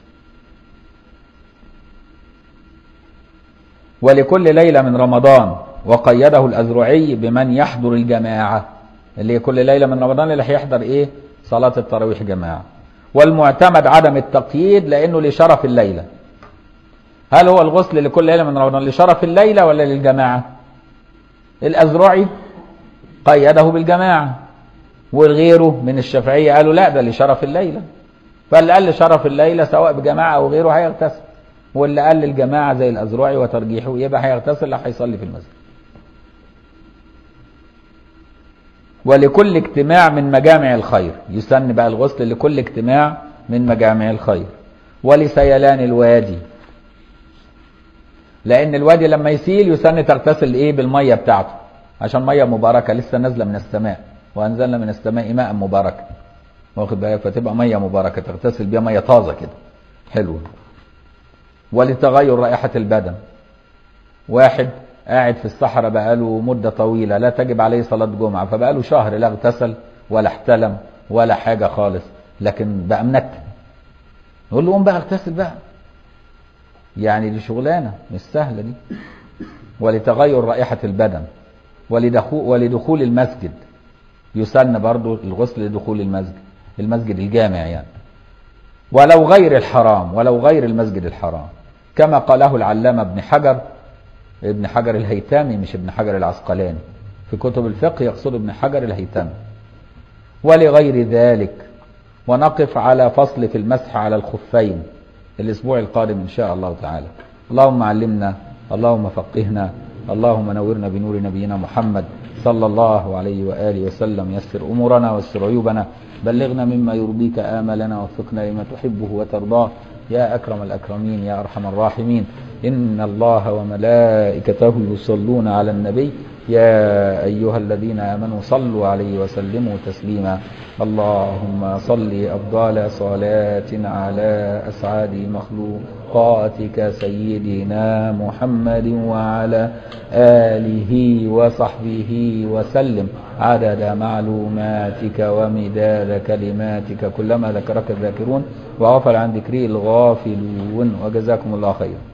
ولكل ليلة من رمضان وقيده الأزرعي بمن يحضر الجماعة اللي هي كل ليلة من رمضان اللي هيحضر إيه صلاة التراويح جماعة والمعتمد عدم التقييد لأنه لشرف الليلة هل هو الغسل لكل ليلة من رمضان لشرف الليلة ولا للجماعة الأزرعي قيده بالجماعة وغيره من الشافعية قالوا لا ده لشرف الليلة فاللي قال لشرف الليلة سواء بجماعة أو غيره هيغتسل واللي قال للجماعة زي الأزرعي وترجيحه يبقى هيغتسل لا هيصلي في المسجد ولكل اجتماع من مجامع الخير يسن بقى الغسل لكل اجتماع من مجامع الخير ولسيلان الوادي لأن الوادي لما يسيل يسن تغتسل إيه بالمية بتاعته عشان مية مباركة لسه نازلة من السماء وأنزلنا من السماء ماء مباركا واخد بالك فتبقى مية مباركة تغتسل بيها مية طازة كده حلوة ولتغير رائحة البدن واحد قاعد في الصحراء بقاله مدة طويلة لا تجب عليه صلاة جمعة فبقاله شهر لا اغتسل ولا احتلم ولا حاجة خالص لكن بقى منتن نقول له قوم بقى اغتسل بقى يعني دي شغلانة مش سهلة دي ولتغير رائحة البدن ولدخول, ولدخول المسجد يسن برضو الغسل لدخول المسجد المسجد الجامع يعني ولو غير الحرام ولو غير المسجد الحرام كما قاله العلامة ابن حجر ابن حجر الهيتامي مش ابن حجر العسقلاني في كتب الفقه يقصد ابن حجر الهيتامي ولغير ذلك ونقف على فصل في المسح على الخفين الأسبوع القادم إن شاء الله تعالى اللهم علمنا اللهم فقهنا اللهم نورنا بنور نبينا محمد صلى الله عليه وآله وسلم يسر أمورنا واستر عيوبنا بلغنا مما يرضيك آملنا وفقنا لما تحبه وترضاه يا أكرم الأكرمين يا أرحم الراحمين إن الله وملائكته يصلون على النبي يا أيها الذين آمنوا صلوا عليه وسلموا تسليما اللهم صل أفضل صلاة على أسعد مخلوقاتك سيدنا محمد وعلى آله وصحبه وسلم عدد معلوماتك ومداد كلماتك كلما ذكرك الذاكرون وغفل عن ذكري الغافلون وجزاكم الله خيرا